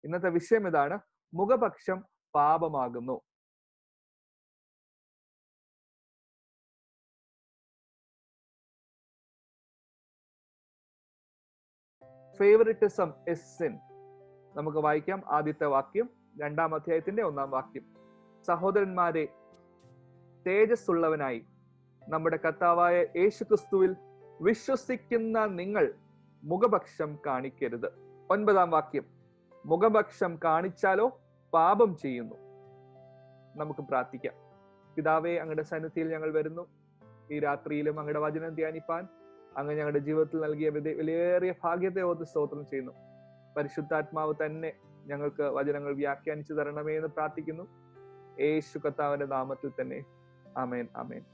ഇന്നത്തെ വിഷയം ഇതാണ് മുഖപക്ഷം പാപമാകുന്നു ഫേവറിറ്റിസം എസ് സിൻ നമുക്ക് വായിക്കാം ആദ്യത്തെ വാക്യം രണ്ടാം അധ്യായത്തിന്റെ ഒന്നാം വാക്യം സഹോദരന്മാരെ തേജസ് ഉള്ളവനായി നമ്മുടെ കർത്താവായ യേശു ക്രിസ്തുവിൽ വിശ്വസിക്കുന്ന നിങ്ങൾ മുഖപക്ഷം കാണിക്കരുത് ഒൻപതാം വാക്യം മുഖപക്ഷം കാണിച്ചാലോ പാപം ചെയ്യുന്നു നമുക്ക് പ്രാർത്ഥിക്കാം പിതാവെ അങ്ങയുടെ സന്നിധിയിൽ ഞങ്ങൾ വരുന്നു ഈ രാത്രിയിലും അങ്ങയുടെ വചനം ധ്യാനിപ്പാൻ അങ്ങ് ഞങ്ങളുടെ ജീവിതത്തിൽ നൽകിയ വിധ- വിലയേറിയ ഭാഗ്യത്തെ ഓർത്ത് സ്തോത്രം ചെയ്യുന്നു പരിശുദ്ധാത്മാവ് തന്നെ ഞങ്ങൾക്ക് വചനങ്ങൾ വ്യാഖ്യാനിച്ചു തരണമേ എന്ന് പ്രാർത്ഥിക്കുന്നു യേശു കർത്താവിന്റെ നാമത്തിൽ തന്നെ ആമേൻ ആമേൻ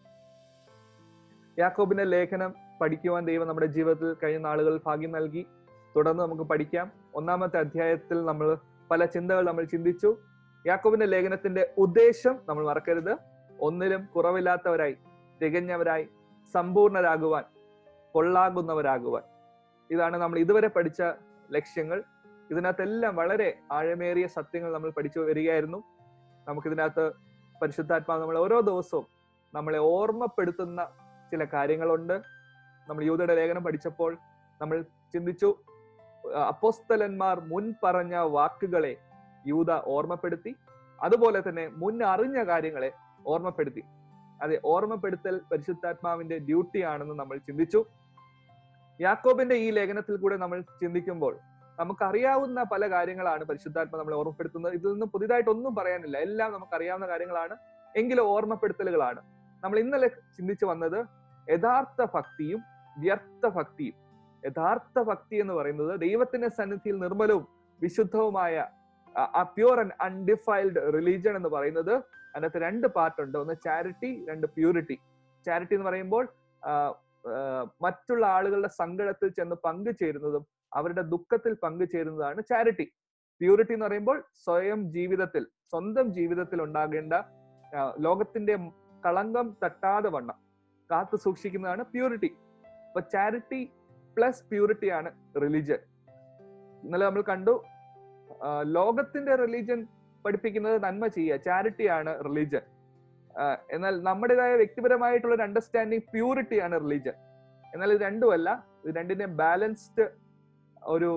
യാക്കോബിന്റെ ലേഖനം പഠിക്കുവാൻ ദൈവം നമ്മുടെ ജീവിതത്തിൽ കഴിഞ്ഞ നാളുകളിൽ ഭാഗ്യം നൽകി തുടർന്ന് നമുക്ക് പഠിക്കാം ഒന്നാമത്തെ അധ്യായത്തിൽ നമ്മൾ പല ചിന്തകൾ നമ്മൾ ചിന്തിച്ചു യാക്കോബിന്റെ ലേഖനത്തിന്റെ ഉദ്ദേശം നമ്മൾ മറക്കരുത് ഒന്നിലും കുറവില്ലാത്തവരായി തികഞ്ഞവരായി സമ്പൂർണരാകുവാൻ കൊള്ളാകുന്നവരാകുവാൻ ഇതാണ് നമ്മൾ ഇതുവരെ പഠിച്ച ലക്ഷ്യങ്ങൾ ഇതിനകത്തെല്ലാം വളരെ ആഴമേറിയ സത്യങ്ങൾ നമ്മൾ പഠിച്ചു വരികയായിരുന്നു നമുക്കിതിനകത്ത് പരിശുദ്ധാത്മാവ് നമ്മൾ ഓരോ ദിവസവും നമ്മളെ ഓർമ്മപ്പെടുത്തുന്ന ചില കാര്യങ്ങളുണ്ട് നമ്മൾ യൂതയുടെ ലേഖനം പഠിച്ചപ്പോൾ നമ്മൾ ചിന്തിച്ചു അഹ് അപ്പോസ്തലന്മാർ മുൻ പറഞ്ഞ വാക്കുകളെ യൂത ഓർമ്മപ്പെടുത്തി അതുപോലെ തന്നെ മുൻ അറിഞ്ഞ കാര്യങ്ങളെ ഓർമ്മപ്പെടുത്തി അതെ ഓർമ്മപ്പെടുത്തൽ പരിശുദ്ധാത്മാവിന്റെ ഡ്യൂട്ടി ആണെന്ന് നമ്മൾ ചിന്തിച്ചു യാക്കോബിന്റെ ഈ ലേഖനത്തിൽ കൂടെ നമ്മൾ ചിന്തിക്കുമ്പോൾ നമുക്കറിയാവുന്ന പല കാര്യങ്ങളാണ് പരിശുദ്ധാത്മ നമ്മളെ ഓർമ്മപ്പെടുത്തുന്നത് ഇതിൽ നിന്ന് പുതിയതായിട്ട് ഒന്നും പറയാനില്ല എല്ലാം നമുക്കറിയാവുന്ന കാര്യങ്ങളാണ് എങ്കിലും ഓർമ്മപ്പെടുത്തലുകളാണ് നമ്മൾ ഇന്നലെ ചിന്തിച്ചു വന്നത് യഥാർത്ഥ ഭക്തിയും വ്യർത്ഥ ഭക്തിയും യഥാർത്ഥ ഭക്തി എന്ന് പറയുന്നത് ദൈവത്തിന്റെ സന്നിധിയിൽ നിർമ്മലവും വിശുദ്ധവുമായ ആ പ്യൂർ ആൻഡ് അൺഡിഫൈൽഡ് റിലീജിയൻ എന്ന് പറയുന്നത് അതിനകത്ത് രണ്ട് പാർട്ട് ഉണ്ട് ഒന്ന് ചാരിറ്റി രണ്ട് പ്യൂരിറ്റി ചാരിറ്റി എന്ന് പറയുമ്പോൾ ആ, ആ, മറ്റുള്ള ആളുകളുടെ സങ്കടത്തിൽ ചെന്ന് പങ്കുചേരുന്നതും അവരുടെ ദുഃഖത്തിൽ പങ്കുചേരുന്നതാണ് ചാരിറ്റി പ്യൂരിറ്റി എന്ന് പറയുമ്പോൾ സ്വയം ജീവിതത്തിൽ സ്വന്തം ജീവിതത്തിൽ ഉണ്ടാകേണ്ട ആ, ലോകത്തിന്റെ കളങ്കം തട്ടാതെ വണ്ണം കാത്തു സൂക്ഷിക്കുന്നതാണ് പ്യൂരിറ്റി അപ്പൊ ചാരിറ്റി പ്ലസ് പ്യൂരിറ്റി ആണ് റിലീജിയൻ ഇന്നലെ നമ്മൾ കണ്ടു ആ, ലോകത്തിന്റെ റിലീജിയൻ പഠിപ്പിക്കുന്നത് നന്മ ചെയ്യുക ചാരിറ്റി ആണ് റിലീജിയൻ എന്നാൽ നമ്മുടേതായ വ്യക്തിപരമായിട്ടുള്ള ഒരു അണ്ടർസ്റ്റാൻഡിങ് പ്യൂരിറ്റി ആണ് റിലീജിയൻ എന്നാൽ ഇത് രണ്ടുമല്ല ഇത് രണ്ടിന്റെ ബാലൻസ്ഡ് ഒരു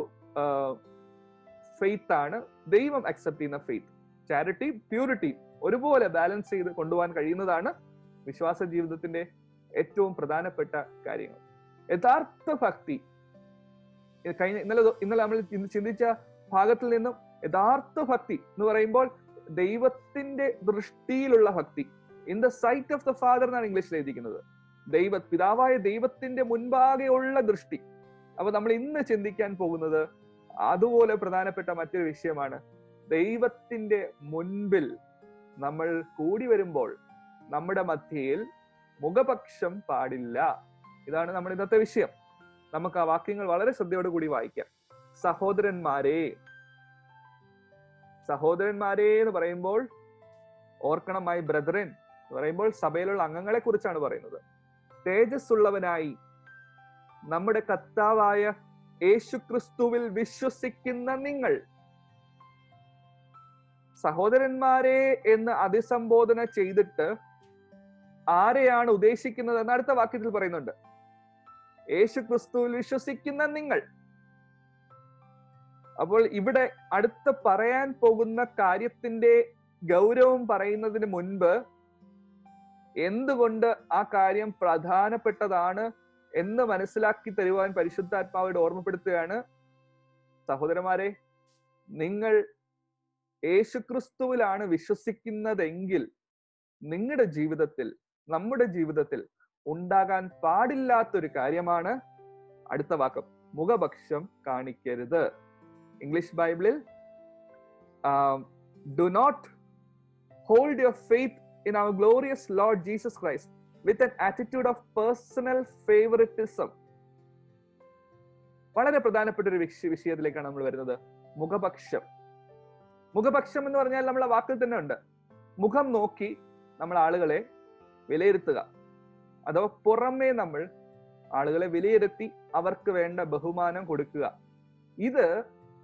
ഫെയ്ത്ത് ആണ് ദൈവം അക്സെപ്റ്റ് ചെയ്യുന്ന ഫെയ്ത്ത് ചാരിറ്റി പ്യൂരിറ്റി ഒരുപോലെ ബാലൻസ് ചെയ്ത് കൊണ്ടുപോകാൻ കഴിയുന്നതാണ് വിശ്വാസ ജീവിതത്തിന്റെ ഏറ്റവും പ്രധാനപ്പെട്ട കാര്യങ്ങൾ യഥാർത്ഥ ഭക്തി ഇത് കഴിഞ്ഞ ഇന്നലെ ദോ- ഇന്നലെ നമ്മൾ ഇന്ന് ചിന്തിച്ച ഭാഗത്തിൽ നിന്നും യഥാർത്ഥ ഭക്തി എന്ന് പറയുമ്പോൾ ദൈവത്തിന്റെ ദൃഷ്ടിയിലുള്ള ഭക്തി in the sight of the father എന്നാണ് ഇംഗ്ലീഷിൽ എഴുതിയിരിക്കുന്നത് ദൈവ പിതാവായ ദൈവത്തിന്റെ മുൻപാകെയുള്ള ദൃഷ്ടി അപ്പൊ നമ്മൾ ഇന്ന് ചിന്തിക്കാൻ പോകുന്നത് അതുപോലെ പ്രധാനപ്പെട്ട മറ്റൊരു വിഷയമാണ് ദൈവത്തിന്റെ മുൻപിൽ നമ്മൾ കൂടി വരുമ്പോൾ നമ്മുടെ മധ്യയിൽ മുഖപക്ഷം പാടില്ല ഇതാണ് നമ്മുടെ ഇന്നത്തെ വിഷയം നമുക്ക് ആ വാക്യങ്ങൾ വളരെ ശ്രദ്ധയോട് കൂടി വായിക്കാം സഹോദരന്മാരെ സഹോദരന്മാരെ എന്ന് പറയുമ്പോൾ ഓർക്കണം മൈ ബ്രദറൻ എന്ന് പറയുമ്പോൾ സഭയിലുള്ള അംഗങ്ങളെ കുറിച്ചാണ് പറയുന്നത് തേജസ് ഉള്ളവനായി നമ്മുടെ കർത്താവായ യേശുക്രിസ്തുവിൽ വിശ്വസിക്കുന്ന നിങ്ങൾ സഹോദരന്മാരെ എന്ന് അഭിസംബോധന ചെയ്തിട്ട് ആരെയാണ് ഉദ്ദേശിക്കുന്നത് എന്ന് അടുത്ത വാക്യത്തിൽ പറയുന്നുണ്ട് യേശു ക്രിസ്തുവിൽ വിശ്വസിക്കുന്ന നിങ്ങൾ അപ്പോൾ ഇവിടെ അടുത്ത് പറയാൻ പോകുന്ന കാര്യത്തിന്റെ ഗൗരവം പറയുന്നതിന് മുൻപ് എന്തുകൊണ്ട് ആ കാര്യം പ്രധാനപ്പെട്ടതാണ് എന്ന് മനസ്സിലാക്കി തരുവാൻ പരിശുദ്ധാത്മാവോട് ഓർമ്മപ്പെടുത്തുകയാണ് സഹോദരന്മാരെ നിങ്ങൾ യേശുക്രിസ്തുവിലാണ് വിശ്വസിക്കുന്നതെങ്കിൽ നിങ്ങളുടെ ജീവിതത്തിൽ നമ്മുടെ ജീവിതത്തിൽ ഉണ്ടാകാൻ പാടില്ലാത്തൊരു കാര്യമാണ് അടുത്ത വാക്കം മുഖപക്ഷം കാണിക്കരുത് ഇംഗ്ലീഷ് ബൈബിളിൽ do not hold your faith in our glorious lord Jesus Christ with an attitude of personal favouritism വളരെ പ്രധാനപ്പെട്ട ഒരു വിഷ വിഷയത്തിലേക്കാണ് നമ്മൾ വരുന്നത് മുഖപക്ഷം മുഖപക്ഷം എന്ന് പറഞ്ഞാൽ നമ്മളെ വാക്കിൽ തന്നെ ഉണ്ട് മുഖം നോക്കി നമ്മൾ ആളുകളെ വിലയിരുത്തുക അഥവാ പുറമേ നമ്മൾ ആളുകളെ വിലയിരുത്തി അവർക്ക് വേണ്ട ബഹുമാനം കൊടുക്കുക ഇത്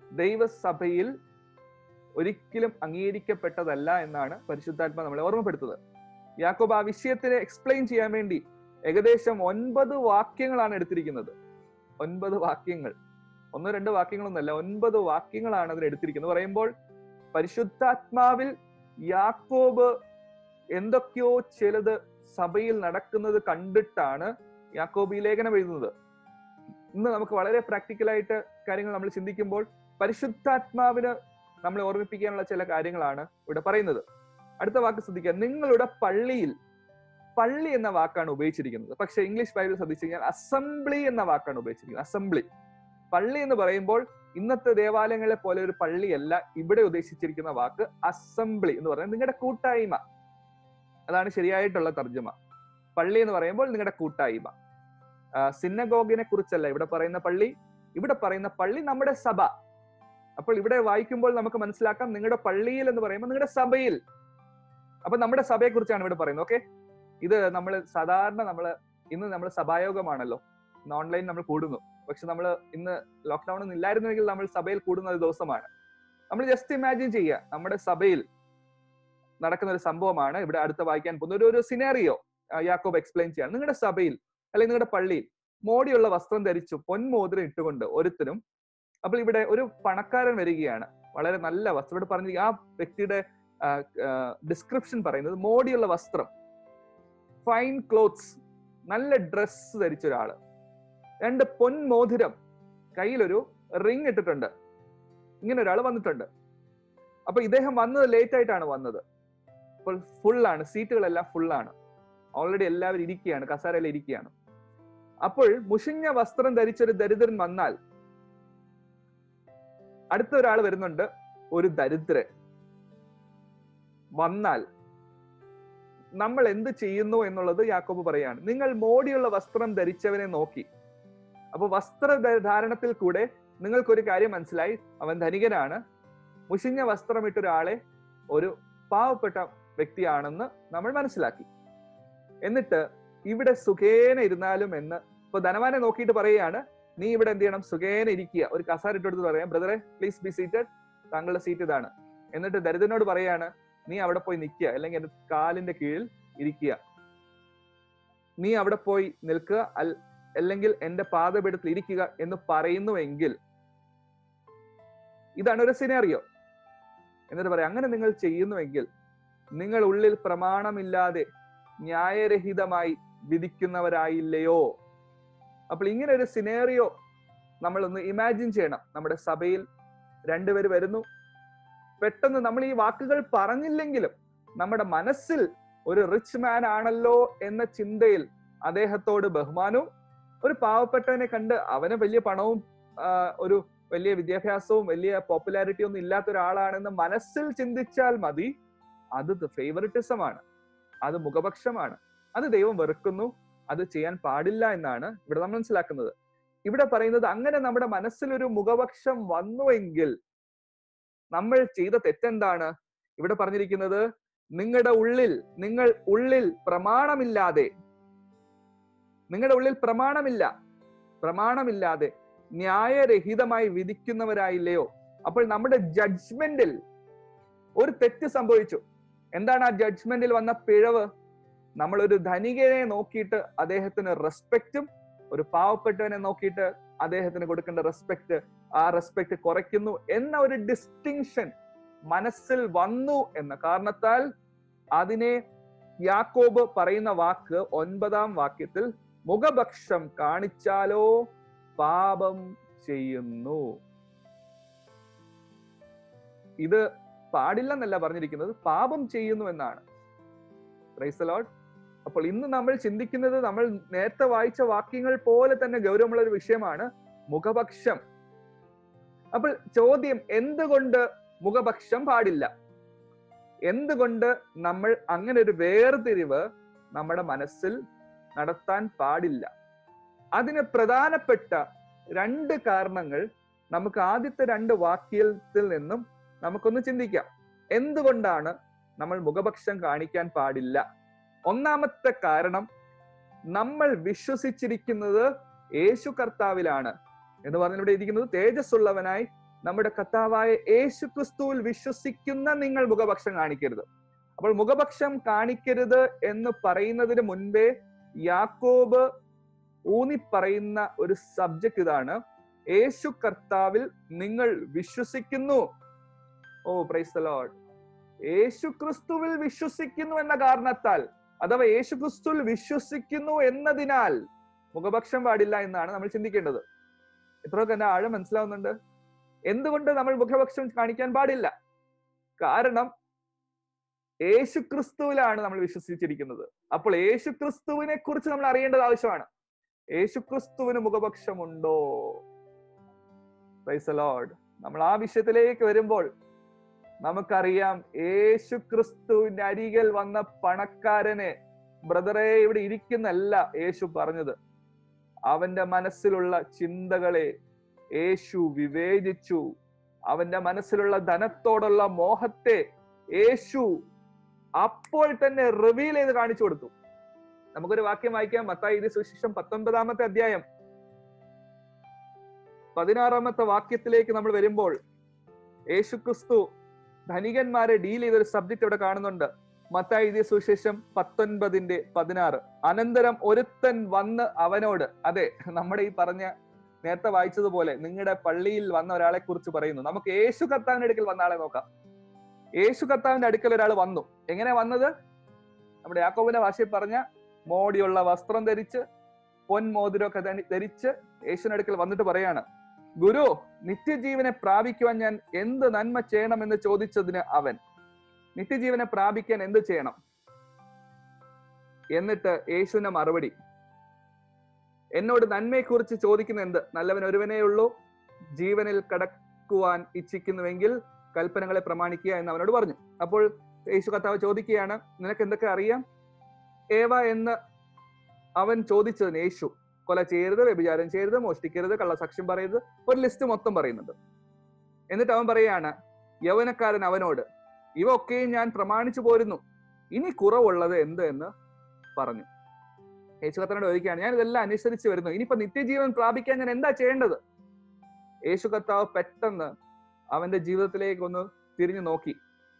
ദൈവസഭയിൽ ഒരിക്കലും അംഗീകരിക്കപ്പെട്ടതല്ല എന്നാണ് പരിശുദ്ധാത്മ നമ്മളെ ഓർമ്മപ്പെടുത്തുന്നത് യാക്കോബ് ആ വിഷയത്തിനെ എക്സ്പ്ലെയിൻ ചെയ്യാൻ വേണ്ടി ഏകദേശം ഒൻപത് വാക്യങ്ങളാണ് എടുത്തിരിക്കുന്നത് ഒൻപത് വാക്യങ്ങൾ ഒന്നോ രണ്ടോ വാക്യങ്ങളൊന്നല്ല ഒൻപത് വാക്യങ്ങളാണ് അതിൽ എടുത്തിരിക്കുന്നത് പറയുമ്പോൾ പരിശുദ്ധാത്മാവിൽ യാക്കോബ് എന്തൊക്കെയോ ചിലത് സഭയിൽ നടക്കുന്നത് കണ്ടിട്ടാണ് യാക്കോബ് ഈ ലേഖനം എഴുതുന്നത് ഇന്ന് നമുക്ക് വളരെ പ്രാക്ടിക്കലായിട്ട് കാര്യങ്ങൾ നമ്മൾ ചിന്തിക്കുമ്പോൾ പരിശുദ്ധാത്മാവിന് നമ്മളെ ഓർമ്മിപ്പിക്കാനുള്ള ചില കാര്യങ്ങളാണ് ഇവിടെ പറയുന്നത് അടുത്ത വാക്ക് ശ്രദ്ധിക്കുക നിങ്ങളുടെ പള്ളിയിൽ പള്ളി എന്ന വാക്കാണ് ഉപയോഗിച്ചിരിക്കുന്നത് പക്ഷെ ഇംഗ്ലീഷ് ബൈബിൾ ശ്രദ്ധിച്ചു കഴിഞ്ഞാൽ അസംബ്ലി എന്ന വാക്കാണ് ഉപയോഗിച്ചിരിക്കുന്നത് അസംബ്ലി പള്ളി എന്ന് പറയുമ്പോൾ ഇന്നത്തെ ദേവാലയങ്ങളെ പോലെ ഒരു പള്ളിയല്ല ഇവിടെ ഉദ്ദേശിച്ചിരിക്കുന്ന വാക്ക് അസംബ്ലി എന്ന് പറയുന്നത് നിങ്ങളുടെ കൂട്ടായ്മ അതാണ് ശരിയായിട്ടുള്ള തർജ്ജമ പള്ളി എന്ന് പറയുമ്പോൾ നിങ്ങളുടെ കൂട്ടായ്മ സിന്നഗോഗിനെ കുറിച്ചല്ല ഇവിടെ പറയുന്ന പള്ളി ഇവിടെ പറയുന്ന പള്ളി നമ്മുടെ സഭ അപ്പോൾ ഇവിടെ വായിക്കുമ്പോൾ നമുക്ക് മനസ്സിലാക്കാം നിങ്ങളുടെ പള്ളിയിൽ എന്ന് പറയുമ്പോൾ നിങ്ങളുടെ സഭയിൽ അപ്പൊ നമ്മുടെ സഭയെ കുറിച്ചാണ് ഇവിടെ പറയുന്നത് ഓക്കെ ഇത് നമ്മൾ സാധാരണ നമ്മൾ ഇന്ന് നമ്മൾ സഭായോഗമാണല്ലോ ഇന്ന് ഓൺലൈൻ നമ്മൾ കൂടുന്നു പക്ഷെ നമ്മൾ ഇന്ന് ലോക്ക്ഡൌൺ ഒന്നും ഇല്ലായിരുന്നെങ്കിൽ നമ്മൾ സഭയിൽ കൂടുന്ന ഒരു ദിവസമാണ് നമ്മൾ ജസ്റ്റ് ഇമാജിൻ ചെയ്യുക നമ്മുടെ സഭയിൽ നടക്കുന്ന ഒരു സംഭവമാണ് ഇവിടെ അടുത്ത് വായിക്കാൻ പോകുന്ന ഒരു ഒരു സിനാറിയോ യാക്കോബ് എക്സ്പ്ലെയിൻ ചെയ്യാണ് നിങ്ങളുടെ സഭയിൽ അല്ലെങ്കിൽ നിങ്ങളുടെ പള്ളിയിൽ മോടിയുള്ള വസ്ത്രം ധരിച്ചു പൊന്മോതിരം ഇട്ടുകൊണ്ട് ഒരുത്തനും അപ്പോൾ ഇവിടെ ഒരു പണക്കാരൻ വരികയാണ് വളരെ നല്ല വസ്ത്രം ഇവിടെ പറഞ്ഞ ആ വ്യക്തിയുടെ ഡിസ്ക്രിപ്ഷൻ പറയുന്നത് മോടിയുള്ള വസ്ത്രം ഫൈൻ ക്ലോത്ത്സ് നല്ല ഡ്രസ് ധരിച്ച ഒരാള് രണ്ട് പൊൻമോതിരം കയ്യിലൊരു റിങ് ഇട്ടിട്ടുണ്ട് ഇങ്ങനെ ഒരാൾ വന്നിട്ടുണ്ട് അപ്പൊ ഇദ്ദേഹം വന്നത് ലേറ്റ് ആയിട്ടാണ് വന്നത് അപ്പോൾ ഫുള്ളാണ് സീറ്റുകളെല്ലാം ഫുള്ളാണ് ഓൾറെഡി എല്ലാവരും ഇരിക്കുകയാണ് കസാരയിൽ ഇരിക്കുകയാണ് അപ്പോൾ മുഷിഞ്ഞ വസ്ത്രം ധരിച്ചൊരു ദരിദ്രൻ വന്നാൽ അടുത്ത ഒരാൾ വരുന്നുണ്ട് ഒരു ദരിദ്രൻ വന്നാൽ നമ്മൾ എന്ത് ചെയ്യുന്നു എന്നുള്ളത് യാക്കോബ് പറയാണ് നിങ്ങൾ മോടിയുള്ള വസ്ത്രം ധരിച്ചവനെ നോക്കി അപ്പൊ വസ്ത്ര ധാരണത്തിൽ കൂടെ നിങ്ങൾക്കൊരു കാര്യം മനസ്സിലായി അവൻ ധനികനാണ് മുഷിഞ്ഞ വസ്ത്രമിട്ട ഒരാളെ ഒരു പാവപ്പെട്ട വ്യക്തിയാണെന്ന് നമ്മൾ മനസ്സിലാക്കി എന്നിട്ട് ഇവിടെ സുഖേന ഇരുന്നാലും എന്ന് ഇപ്പൊ ധനവാനെ നോക്കിയിട്ട് പറയുകയാണ് നീ ഇവിടെ എന്ത് ചെയ്യണം സുഖേന ഇരിക്കുക ഒരു കസാര ഇട്ടെടുത്ത് പറയാം ബ്രദറെ പ്ലീസ് ബി സീറ്റഡ് താങ്കളുടെ സീറ്റ് ഇതാണ് എന്നിട്ട് ദരിദ്രനോട് പറയാണ് നീ അവിടെ പോയി നിൽക്കുക അല്ലെങ്കിൽ എന്റെ കാലിന്റെ കീഴിൽ ഇരിക്കുക നീ അവിടെ പോയി നിൽക്കുക അല്ലെങ്കിൽ എന്റെ പാതപീഠത്തിൽ ഇരിക്കുക എന്ന് പറയുന്നുവെങ്കിൽ ഇതാണ് ഒരു സിനാറിയോ എന്നിട്ട് പറയാം അങ്ങനെ നിങ്ങൾ ചെയ്യുന്നുവെങ്കിൽ നിങ്ങൾ ഉള്ളിൽ പ്രമാണമില്ലാതെ ന്യായരഹിതമായി വിധിക്കുന്നവരായില്ലയോ അപ്പോൾ ഇങ്ങനെ ഒരു സിനേറിയോ നമ്മൾ ഒന്ന് ഇമാജിൻ ചെയ്യണം നമ്മുടെ സഭയിൽ രണ്ടുപേര് വരുന്നു പെട്ടെന്ന് നമ്മൾ ഈ വാക്കുകൾ പറഞ്ഞില്ലെങ്കിലും നമ്മുടെ മനസ്സിൽ ഒരു റിച്ച് മാൻ ആണല്ലോ എന്ന ചിന്തയിൽ അദ്ദേഹത്തോട് ബഹുമാനവും ഒരു പാവപ്പെട്ടവനെ കണ്ട് അവന് വലിയ പണവും ഒരു വലിയ വിദ്യാഭ്യാസവും വലിയ പോപ്പുലാരിറ്റി ഒന്നും ഇല്ലാത്ത ഒരാളാണെന്ന് മനസ്സിൽ ചിന്തിച്ചാൽ മതി അത് ഫേവറിറ്റിസം ആണ് അത് മുഖപക്ഷമാണ് അത് ദൈവം വെറുക്കുന്നു അത് ചെയ്യാൻ പാടില്ല എന്നാണ് ഇവിടെ നമ്മൾ മനസ്സിലാക്കുന്നത് ഇവിടെ പറയുന്നത് അങ്ങനെ നമ്മുടെ മനസ്സിൽ ഒരു മുഖപക്ഷം വന്നുവെങ്കിൽ നമ്മൾ ചെയ്ത തെറ്റെന്താണ് ഇവിടെ പറഞ്ഞിരിക്കുന്നത് നിങ്ങളുടെ ഉള്ളിൽ നിങ്ങൾ ഉള്ളിൽ പ്രമാണമില്ലാതെ നിങ്ങളുടെ ഉള്ളിൽ പ്രമാണമില്ല പ്രമാണമില്ലാതെ ന്യായരഹിതമായി വിധിക്കുന്നവരായില്ലയോ അപ്പോൾ നമ്മുടെ ജഡ്ജ്മെന്റിൽ ഒരു തെറ്റ് സംഭവിച്ചു എന്താണ് ആ ജഡ്ജ്മെന്റിൽ വന്ന പിഴവ് നമ്മൾ ഒരു ധനികനെ നോക്കിയിട്ട് അദ്ദേഹത്തിന് റെസ്പെക്റ്റും ഒരു പാവപ്പെട്ടവനെ നോക്കിയിട്ട് അദ്ദേഹത്തിന് കൊടുക്കേണ്ട റെസ്പെക്ട് ആ റെസ്പെക്ട് കുറയ്ക്കുന്നു എന്ന ഒരു ഡിസ്റ്റിങ്ഷൻ മനസ്സിൽ വന്നു എന്ന കാരണത്താൽ അതിനെ യാക്കോബ് പറയുന്ന വാക്ക് ഒൻപതാം വാക്യത്തിൽ മുഖപക്ഷം കാണിച്ചാലോ പാപം ചെയ്യുന്നു ഇത് പാടില്ലെന്നല്ല പറഞ്ഞിരിക്കുന്നത് പാപം ചെയ്യുന്നു എന്നാണ് ക്രൈസ്തലോഡ് അപ്പോൾ ഇന്ന് നമ്മൾ ചിന്തിക്കുന്നത് നമ്മൾ നേരത്തെ വായിച്ച വാക്യങ്ങൾ പോലെ തന്നെ ഗൗരവമുള്ള ഒരു വിഷയമാണ് മുഖപക്ഷം അപ്പോൾ ചോദ്യം എന്തുകൊണ്ട് മുഖപക്ഷം പാടില്ല എന്തുകൊണ്ട് നമ്മൾ അങ്ങനെ ഒരു വേർതിരിവ് നമ്മുടെ മനസ്സിൽ നടത്താൻ പാടില്ല അതിന് പ്രധാനപ്പെട്ട രണ്ട് കാരണങ്ങൾ നമുക്ക് ആദ്യത്തെ രണ്ട് വാക്യത്തിൽ നിന്നും നമുക്കൊന്ന് ചിന്തിക്കാം എന്തുകൊണ്ടാണ് നമ്മൾ മുഖപക്ഷം കാണിക്കാൻ പാടില്ല ഒന്നാമത്തെ കാരണം നമ്മൾ വിശ്വസിച്ചിരിക്കുന്നത് യേശു കർത്താവിലാണ് എന്ന് പറഞ്ഞ ഇവിടെ ഇരിക്കുന്നത് തേജസ്സുള്ളവനായി നമ്മുടെ കർത്താവായ യേശു ക്രിസ്തുവിൽ വിശ്വസിക്കുന്ന നിങ്ങൾ മുഖപക്ഷം കാണിക്കരുത് അപ്പോൾ മുഖപക്ഷം കാണിക്കരുത് എന്ന് പറയുന്നതിന് മുൻപേ യാക്കോബ് ഊന്നി പറയുന്ന ഒരു സബ്ജക്ട് ഇതാണ് യേശു കർത്താവിൽ നിങ്ങൾ വിശ്വസിക്കുന്നു ഓ പ്രൈസ് ലോഡ് യേശു ക്രിസ്തുവിൽ വിശ്വസിക്കുന്നു എന്ന കാരണത്താൽ അഥവാ യേശു ക്രിസ്തുവിൽ വിശ്വസിക്കുന്നു എന്നതിനാൽ മുഖപക്ഷം പാടില്ല എന്നാണ് നമ്മൾ ചിന്തിക്കേണ്ടത് ഇത്രയൊക്കെ എന്നെ ആഴം മനസ്സിലാവുന്നുണ്ട് എന്തുകൊണ്ട് നമ്മൾ മുഖപക്ഷം കാണിക്കാൻ പാടില്ല കാരണം യേശു ക്രിസ്തുവിലാണ് നമ്മൾ വിശ്വസിച്ചിരിക്കുന്നത് അപ്പോൾ യേശു ക്രിസ്തുവിനെ കുറിച്ച് നമ്മൾ അറിയേണ്ടത് ആവശ്യമാണ് യേശു ക്രിസ്തുവിന് മുഖപക്ഷമുണ്ടോ ലോഡ് നമ്മൾ ആ വിഷയത്തിലേക്ക് വരുമ്പോൾ നമുക്കറിയാം യേശു ക്രിസ്തുവിന്റെ അരികിൽ വന്ന പണക്കാരനെ ബ്രദറെ ഇവിടെ ഇരിക്കുന്നല്ല യേശു പറഞ്ഞത് അവന്റെ മനസ്സിലുള്ള ചിന്തകളെ യേശു വിവേചിച്ചു അവന്റെ മനസ്സിലുള്ള ധനത്തോടുള്ള മോഹത്തെ യേശു അപ്പോൾ തന്നെ റിവീൽ ചെയ്ത് കാണിച്ചു കൊടുത്തു നമുക്കൊരു വാക്യം വായിക്കാം മത്തായി ഇത് സുശേഷം പത്തൊൻപതാമത്തെ അധ്യായം പതിനാറാമത്തെ വാക്യത്തിലേക്ക് നമ്മൾ വരുമ്പോൾ യേശു ക്രിസ്തു ധനികന്മാരെ ഡീൽ ചെയ്ത ഒരു സബ്ജക്ട് ഇവിടെ കാണുന്നുണ്ട് മത്തായി എഴുതിയ സുശേഷം പത്തൊൻപതിന്റെ പതിനാറ് അനന്തരം ഒരുത്തൻ വന്ന് അവനോട് അതെ നമ്മുടെ ഈ പറഞ്ഞ നേരത്തെ വായിച്ചതുപോലെ നിങ്ങളുടെ പള്ളിയിൽ വന്ന ഒരാളെ കുറിച്ച് പറയുന്നു നമുക്ക് യേശു കർത്താവിന്റെ അടുക്കൽ വന്ന ആളെ നോക്കാം യേശു കർത്താവിന്റെ അടുക്കൽ ഒരാൾ വന്നു എങ്ങനെ വന്നത് നമ്മുടെ യാക്കോബിന്റെ ഭാഷയിൽ പറഞ്ഞ മോടിയുള്ള വസ്ത്രം ധരിച്ച് പൊൻമോതിരമൊക്കെ ധരിച്ച് യേശുവിന്റെ അടുക്കൽ വന്നിട്ട് പറയാണ് ഗുരു നിത്യജീവനെ പ്രാപിക്കുവാൻ ഞാൻ എന്ത് നന്മ ചെയ്യണമെന്ന് ചോദിച്ചതിന് അവൻ നിത്യജീവനെ പ്രാപിക്കാൻ എന്ത് ചെയ്യണം എന്നിട്ട് യേശുവിന്റെ മറുപടി എന്നോട് നന്മയെക്കുറിച്ച് ചോദിക്കുന്ന എന്ത് നല്ലവൻ ഒരുവനേ ഉള്ളൂ ജീവനിൽ കടക്കുവാൻ ഇച്ഛിക്കുന്നുവെങ്കിൽ കൽപ്പനകളെ പ്രമാണിക്കുക എന്ന് അവനോട് പറഞ്ഞു അപ്പോൾ യേശു കർത്താവ് ചോദിക്കുകയാണ് നിനക്ക് എന്തൊക്കെ അറിയാം ഏവ എന്ന് അവൻ ചോദിച്ചതിന് യേശു കൊല ചെയ്യരുത് വ്യഭിചാരം ചെയ്യരുത് മോഷ്ടിക്കരുത് കള്ളസാക്ഷ്യം പറയരുത് ഒരു ലിസ്റ്റ് മൊത്തം പറയുന്നുണ്ട് എന്നിട്ട് അവൻ പറയാണ് യൗവനക്കാരൻ അവനോട് ഇവ ഒക്കെയും ഞാൻ പ്രമാണിച്ചു പോരുന്നു ഇനി കുറവുള്ളത് എന്ത് എന്ന് പറഞ്ഞു യേശു കർത്താവിനോട് ചോദിക്കുകയാണ് ഞാൻ ഇതെല്ലാം അനുസരിച്ച് വരുന്നു ഇനിയിപ്പോ നിത്യജീവൻ പ്രാപിക്കാൻ ഞാൻ എന്താ ചെയ്യേണ്ടത് യേശു കർത്താവ് പെട്ടെന്ന് അവന്റെ ജീവിതത്തിലേക്ക് ഒന്ന് തിരിഞ്ഞു നോക്കി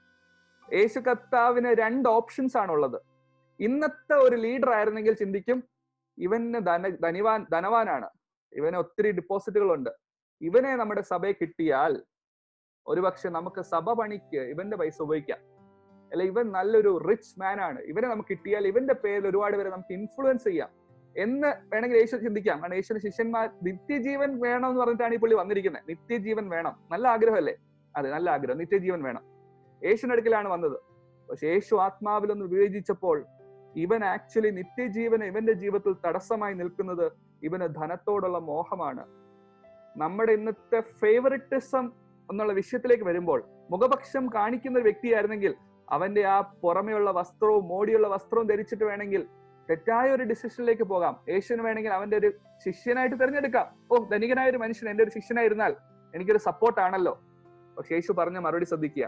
യേശു കർത്താവിന് രണ്ട് ഓപ്ഷൻസ് ആണുള്ളത് ഇന്നത്തെ ഒരു ലീഡർ ആയിരുന്നെങ്കിൽ ചിന്തിക്കും ഇവന് ധന ധനിവാൻ ധനവാനാണ് ഇവന് ഒത്തിരി ഡിപ്പോസിറ്റുകൾ ഉണ്ട് ഇവനെ നമ്മുടെ സഭയെ കിട്ടിയാൽ ഒരുപക്ഷെ നമുക്ക് സഭ പണിക്ക് ഇവന്റെ പൈസ ഉപയോഗിക്കാം അല്ല ഇവൻ നല്ലൊരു റിച്ച് മാൻ ആണ് ഇവനെ നമുക്ക് കിട്ടിയാൽ ഇവന്റെ പേരിൽ ഒരുപാട് പേരെ നമുക്ക് ഇൻഫ്ലുവൻസ് ചെയ്യാം എന്ന് വേണമെങ്കിൽ യേശു ചിന്തിക്കാം കാരണം യേശുവിന്റെ ശിഷ്യന്മാർ നിത്യജീവൻ വേണം എന്ന് പറഞ്ഞിട്ടാണ് ഈ പുള്ളി വന്നിരിക്കുന്നത് നിത്യജീവൻ വേണം നല്ല ആഗ്രഹമല്ലേ അതെ നല്ല ആഗ്രഹം നിത്യജീവൻ വേണം യേശുവിന്റെ അടുക്കലാണ് വന്നത് പക്ഷെ യേശു ആത്മാവിലൊന്ന് വിവേചിച്ചപ്പോൾ ഇവൻ ആക്ച്വലി നിത്യജീവന് ഇവന്റെ ജീവിതത്തിൽ തടസ്സമായി നിൽക്കുന്നത് ഇവന് ധനത്തോടുള്ള മോഹമാണ് നമ്മുടെ ഇന്നത്തെ ഫേവറിറ്റിസം എന്നുള്ള വിഷയത്തിലേക്ക് വരുമ്പോൾ മുഖപക്ഷം കാണിക്കുന്ന ഒരു വ്യക്തിയായിരുന്നെങ്കിൽ അവന്റെ ആ പുറമെയുള്ള വസ്ത്രവും മോടിയുള്ള വസ്ത്രവും ധരിച്ചിട്ട് വേണമെങ്കിൽ തെറ്റായ ഒരു ഡിസിഷനിലേക്ക് പോകാം യേശുവിന് വേണമെങ്കിൽ അവന്റെ ഒരു ശിഷ്യനായിട്ട് തിരഞ്ഞെടുക്കാം ഓ ധനികനായ ഒരു മനുഷ്യൻ എന്റെ ഒരു ശിഷ്യനായിരുന്നാൽ എനിക്കൊരു സപ്പോർട്ട് ആണല്ലോ പക്ഷെ യേശു പറഞ്ഞ മറുപടി ശ്രദ്ധിക്കുക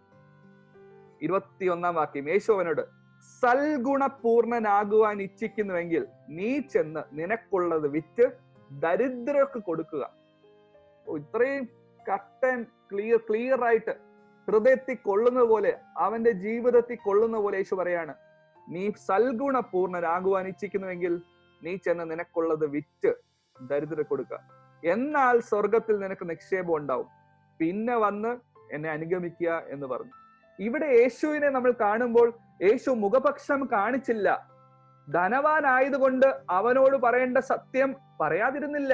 ഇരുപത്തിയൊന്നാം വാക്യം യേശു അവനോട് സൽഗുണപൂർണനാകുവാൻ ഇച്ഛിക്കുന്നുവെങ്കിൽ നീ ചെന്ന് നിനക്കുള്ളത് വിറ്റ് ദരിദ്രർക്ക് കൊടുക്കുക ഇത്രയും കട്ടൻ ക്ലിയർ ക്ലിയർ ആയിട്ട് ഹൃദയത്തിൽ കൊള്ളുന്ന പോലെ അവന്റെ ജീവിതത്തിൽ കൊള്ളുന്ന പോലെ യേശു പറയാണ് നീ സൽഗുണപൂർണനാകുവാൻ ഇച്ഛിക്കുന്നുവെങ്കിൽ നീ ചെന്ന് നിനക്കുള്ളത് വിറ്റ് ദരിദ്ര കൊടുക്കുക എന്നാൽ സ്വർഗത്തിൽ നിനക്ക് നിക്ഷേപം ഉണ്ടാവും പിന്നെ വന്ന് എന്നെ അനുഗമിക്കുക എന്ന് പറഞ്ഞു ഇവിടെ യേശുവിനെ നമ്മൾ കാണുമ്പോൾ യേശു മുഖപക്ഷം കാണിച്ചില്ല ധനവാനായതുകൊണ്ട് അവനോട് പറയേണ്ട സത്യം പറയാതിരുന്നില്ല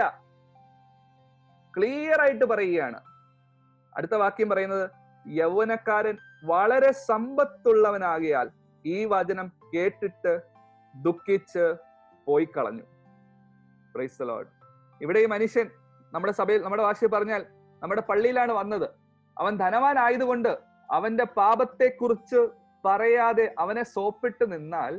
ക്ലിയർ ആയിട്ട് പറയുകയാണ് അടുത്ത വാക്യം പറയുന്നത് യൗവനക്കാരൻ വളരെ സമ്പത്തുള്ളവനാകിയാൽ ഈ വചനം കേട്ടിട്ട് ദുഃഖിച്ച് പോയി കളഞ്ഞു പ്രൈസ് ലോഡ് ഇവിടെ ഈ മനുഷ്യൻ നമ്മുടെ സഭയിൽ നമ്മുടെ ഭാഷയിൽ പറഞ്ഞാൽ നമ്മുടെ പള്ളിയിലാണ് വന്നത് അവൻ ധനവാനായതുകൊണ്ട് അവന്റെ പാപത്തെക്കുറിച്ച് പറയാതെ അവനെ സോപ്പിട്ട് നിന്നാൽ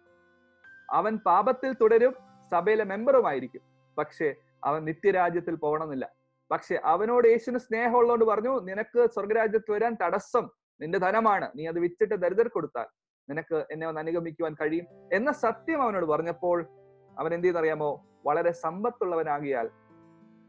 അവൻ പാപത്തിൽ തുടരും സഭയിലെ മെമ്പറുമായിരിക്കും പക്ഷേ അവൻ നിത്യരാജ്യത്തിൽ പോകണമെന്നില്ല പക്ഷെ അവനോട് യേശുവിന് സ്നേഹമുള്ളതുകൊണ്ട് പറഞ്ഞു നിനക്ക് സ്വർഗരാജ്യത്ത് വരാൻ തടസ്സം നിന്റെ ധനമാണ് നീ അത് വിറ്റിട്ട് ദരിദ്ര കൊടുത്താൽ നിനക്ക് എന്നെ ഒന്ന് അനുഗമിക്കുവാൻ കഴിയും എന്ന സത്യം അവനോട് പറഞ്ഞപ്പോൾ അവൻ എന്ത് ചെയ്യുന്നറിയാമോ വളരെ സമ്പത്തുള്ളവനാകിയാൽ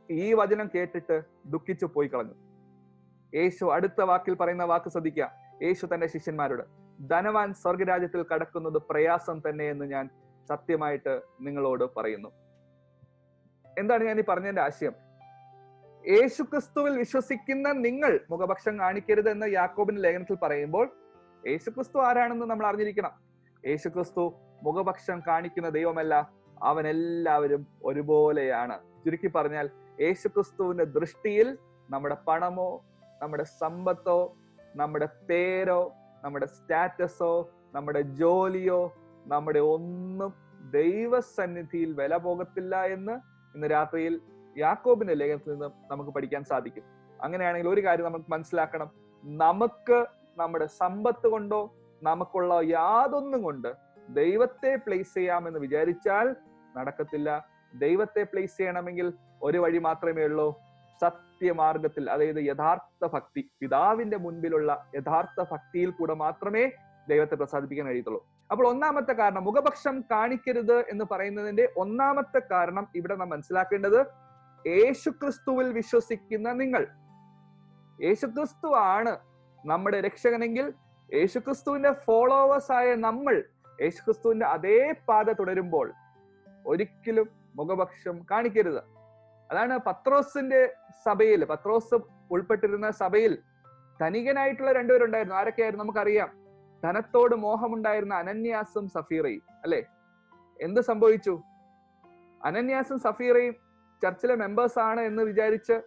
ഈ വചനം കേട്ടിട്ട് ദുഃഖിച്ചു പോയി കളഞ്ഞു യേശു അടുത്ത വാക്കിൽ പറയുന്ന വാക്ക് ശ്രദ്ധിക്കുക യേശു തന്റെ ശിഷ്യന്മാരോട് ധനവാൻ സ്വർഗരാജ്യത്തിൽ കടക്കുന്നത് പ്രയാസം തന്നെ എന്ന് ഞാൻ സത്യമായിട്ട് നിങ്ങളോട് പറയുന്നു എന്താണ് ഞാൻ ഈ പറഞ്ഞതിന്റെ ആശയം യേശു ക്രിസ്തുവിൽ വിശ്വസിക്കുന്ന നിങ്ങൾ മുഖപക്ഷം കാണിക്കരുത് എന്ന് യാക്കോബിന്റെ ലേഖനത്തിൽ പറയുമ്പോൾ യേശു ക്രിസ്തു ആരാണെന്ന് നമ്മൾ അറിഞ്ഞിരിക്കണം യേശു ക്രിസ്തു മുഖപക്ഷം കാണിക്കുന്ന ദൈവമല്ല അവൻ എല്ലാവരും ഒരുപോലെയാണ് ചുരുക്കി പറഞ്ഞാൽ യേശു ക്രിസ്തുവിന്റെ ദൃഷ്ടിയിൽ നമ്മുടെ പണമോ നമ്മുടെ സമ്പത്തോ നമ്മുടെ പേരോ നമ്മുടെ സ്റ്റാറ്റസോ നമ്മുടെ ജോലിയോ നമ്മുടെ ഒന്നും ദൈവസന്നിധിയിൽ വില പോകത്തില്ല എന്ന് ഇന്ന് രാത്രിയിൽ യാക്കോബിന്റെ ലേഖനത്തിൽ നിന്ന് നമുക്ക് പഠിക്കാൻ സാധിക്കും അങ്ങനെയാണെങ്കിൽ ഒരു കാര്യം നമുക്ക് മനസ്സിലാക്കണം നമുക്ക് നമ്മുടെ സമ്പത്ത് കൊണ്ടോ നമുക്കുള്ള യാതൊന്നും കൊണ്ട് ദൈവത്തെ പ്ലേസ് ചെയ്യാമെന്ന് വിചാരിച്ചാൽ നടക്കത്തില്ല ദൈവത്തെ പ്ലേസ് ചെയ്യണമെങ്കിൽ ഒരു വഴി മാത്രമേ ഉള്ളൂ സത്യമാർഗത്തിൽ അതായത് യഥാർത്ഥ ഭക്തി പിതാവിന്റെ മുൻപിലുള്ള യഥാർത്ഥ ഭക്തിയിൽ കൂടെ മാത്രമേ ദൈവത്തെ പ്രസാദിപ്പിക്കാൻ കഴിയത്തുള്ളൂ അപ്പോൾ ഒന്നാമത്തെ കാരണം മുഖപക്ഷം കാണിക്കരുത് എന്ന് പറയുന്നതിന്റെ ഒന്നാമത്തെ കാരണം ഇവിടെ നാം മനസ്സിലാക്കേണ്ടത് യേശുക്രിസ്തുവിൽ വിശ്വസിക്കുന്ന നിങ്ങൾ യേശുക്രിസ്തു ആണ് നമ്മുടെ രക്ഷകനെങ്കിൽ യേശുക്രിസ്തുവിന്റെ ഫോളോവേഴ്സ് ആയ നമ്മൾ യേശുക്രിസ്തുവിന്റെ അതേ പാത തുടരുമ്പോൾ ഒരിക്കലും മുഖപക്ഷം കാണിക്കരുത് അതാണ് പത്രോസിന്റെ സഭയിൽ പത്രോസ് ഉൾപ്പെട്ടിരുന്ന സഭയിൽ ധനികനായിട്ടുള്ള രണ്ടുപേരുണ്ടായിരുന്നു ആരൊക്കെയായിരുന്നു നമുക്കറിയാം ധനത്തോട് മോഹമുണ്ടായിരുന്ന അനന്യാസും സഫീറയും അല്ലെ എന്ത് സംഭവിച്ചു അനന്യാസും സഫീറയും ചർച്ചിലെ മെമ്പേഴ്സ് ആണ് എന്ന് വിചാരിച്ച്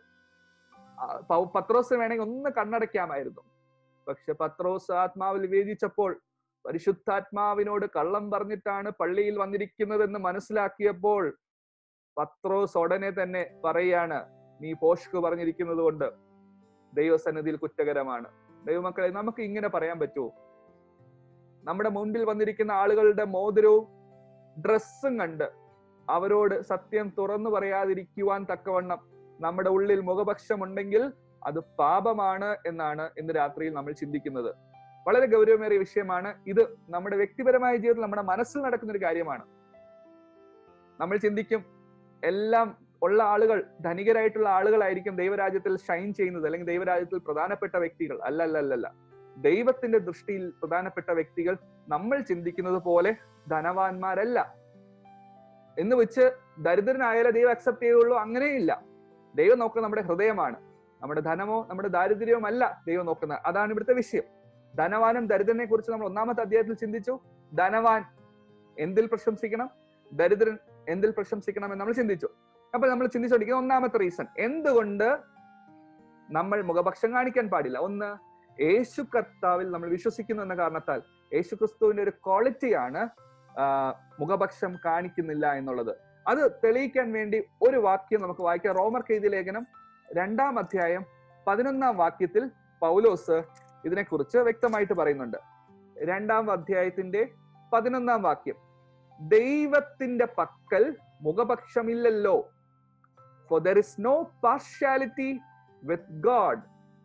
പത്രോസ് വേണമെങ്കിൽ ഒന്ന് കണ്ണടയ്ക്കാമായിരുന്നു പക്ഷെ പത്രോസ് ആത്മാവിൽ വിവേചിച്ചപ്പോൾ പരിശുദ്ധാത്മാവിനോട് കള്ളം പറഞ്ഞിട്ടാണ് പള്ളിയിൽ വന്നിരിക്കുന്നതെന്ന് മനസ്സിലാക്കിയപ്പോൾ പത്രോസ് ഉടനെ തന്നെ പറയാണ് നീ പോഷ്ക് പറഞ്ഞിരിക്കുന്നത് കൊണ്ട് ദൈവസന്നിധിയിൽ കുറ്റകരമാണ് ദൈവമക്കളെ നമുക്ക് ഇങ്ങനെ പറയാൻ പറ്റുമോ നമ്മുടെ മുൻപിൽ വന്നിരിക്കുന്ന ആളുകളുടെ മോതിരവും ഡ്രസ്സും കണ്ട് അവരോട് സത്യം തുറന്നു പറയാതിരിക്കുവാൻ തക്കവണ്ണം നമ്മുടെ ഉള്ളിൽ മുഖപക്ഷമുണ്ടെങ്കിൽ അത് പാപമാണ് എന്നാണ് ഇന്ന് രാത്രിയിൽ നമ്മൾ ചിന്തിക്കുന്നത് വളരെ ഗൗരവമേറിയ വിഷയമാണ് ഇത് നമ്മുടെ വ്യക്തിപരമായ ജീവിതത്തിൽ നമ്മുടെ മനസ്സിൽ നടക്കുന്ന ഒരു കാര്യമാണ് നമ്മൾ ചിന്തിക്കും എല്ലാം ഉള്ള ആളുകൾ ധനികരായിട്ടുള്ള ആളുകളായിരിക്കും ദൈവരാജ്യത്തിൽ ഷൈൻ ചെയ്യുന്നത് അല്ലെങ്കിൽ ദൈവരാജ്യത്തിൽ പ്രധാനപ്പെട്ട വ്യക്തികൾ അല്ല അല്ല അല്ല ദൈവത്തിന്റെ ദൃഷ്ടിയിൽ പ്രധാനപ്പെട്ട വ്യക്തികൾ നമ്മൾ ചിന്തിക്കുന്നത് പോലെ ധനവാന്മാരല്ല എന്ന് വെച്ച് ദരിദ്രനായാലേ ദൈവം അക്സെപ്റ്റ് ചെയ്യുള്ളൂ അങ്ങനെയില്ല ദൈവം നോക്കുന്നത് നമ്മുടെ ഹൃദയമാണ് നമ്മുടെ ധനമോ നമ്മുടെ ദാരിദ്ര്യമോ അല്ല ദൈവം നോക്കുന്നത് അതാണ് ഇവിടുത്തെ വിഷയം ധനവാനും ദരിദ്രനെ കുറിച്ച് നമ്മൾ ഒന്നാമത്തെ അധ്യായത്തിൽ ചിന്തിച്ചു ധനവാൻ എന്തിൽ പ്രശംസിക്കണം ദരിദ്രൻ എന്തിൽ പ്രശംസിക്കണം എന്ന് നമ്മൾ ചിന്തിച്ചു അപ്പൊ നമ്മൾ ചിന്തിച്ചുകൊണ്ടിരിക്കുന്ന ഒന്നാമത്തെ റീസൺ എന്തുകൊണ്ട് നമ്മൾ മുഖപക്ഷം കാണിക്കാൻ പാടില്ല ഒന്ന് യേശു കർത്താവിൽ നമ്മൾ വിശ്വസിക്കുന്നു എന്ന കാരണത്താൽ യേശു ക്രിസ്തുവിന്റെ ഒരു ക്വാളിറ്റിയാണ് മുഖപക്ഷം കാണിക്കുന്നില്ല എന്നുള്ളത് അത് തെളിയിക്കാൻ വേണ്ടി ഒരു വാക്യം നമുക്ക് വായിക്കാം റോമർ എഴുതിയ ലേഖനം രണ്ടാം അധ്യായം പതിനൊന്നാം വാക്യത്തിൽ പൗലോസ് ഇതിനെക്കുറിച്ച് വ്യക്തമായിട്ട് പറയുന്നുണ്ട് രണ്ടാം അധ്യായത്തിന്റെ പതിനൊന്നാം വാക്യം ദൈവത്തിന്റെ പക്കൽ മുഖപക്ഷമില്ലല്ലോ for there is no partiality with God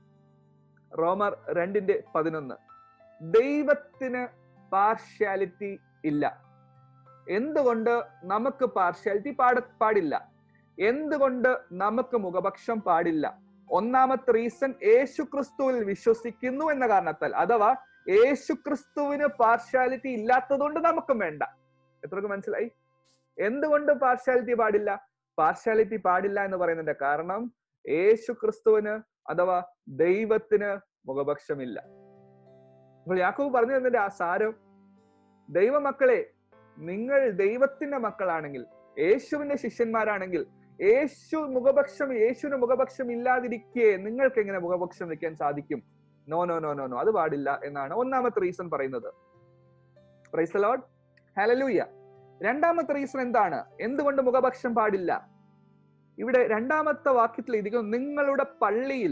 റോമർ രണ്ടിന്റെ പതിനൊന്ന് ദൈവത്തിന് പാർഷ്യാലിറ്റി ഇല്ല എന്തുകൊണ്ട് നമുക്ക് പാർഷ്യാലിറ്റി പാട പാടില്ല എന്തുകൊണ്ട് നമുക്ക് മുഖപക്ഷം പാടില്ല ഒന്നാമത്തെ റീസൺ യേശു ക്രിസ്തുവിൽ വിശ്വസിക്കുന്നു എന്ന കാരണത്താൽ അഥവാ യേശു ക്രിസ്തുവിന് പാർഷ്യാലിറ്റി ഇല്ലാത്തതുകൊണ്ട് നമുക്കും വേണ്ട എത്രക്ക് മനസ്സിലായി എന്തുകൊണ്ട് പാർഷ്യാലിറ്റി പാടില്ല പാർഷ്യാലിറ്റി പാടില്ല എന്ന് പറയുന്നതിന്റെ കാരണം യേശു ക്രിസ്തുവിന് അഥവാ ദൈവത്തിന് മുഖപക്ഷമില്ല അപ്പോൾ യാക്കോബ് പറഞ്ഞു തന്നതിന്റെ ആ സാരം ദൈവമക്കളെ നിങ്ങൾ ദൈവത്തിന്റെ മക്കളാണെങ്കിൽ യേശുവിന്റെ ശിഷ്യന്മാരാണെങ്കിൽ യേശു മുഖപക്ഷം യേശുവിന് മുഖപക്ഷം ഇല്ലാതിരിക്കെ നിങ്ങൾക്ക് എങ്ങനെ മുഖപക്ഷം വെക്കാൻ സാധിക്കും no no no no no അത് പാടില്ല എന്നാണ് ഒന്നാമത്തെ റീസൺ പറയുന്നത് ലോഡ് ഹലലൂയ രണ്ടാമത്തെ റീസൺ എന്താണ് എന്തുകൊണ്ട് മുഖപക്ഷം പാടില്ല ഇവിടെ രണ്ടാമത്തെ വാക്യത്തിൽ ഇരിക്കുന്നു നിങ്ങളുടെ പള്ളിയിൽ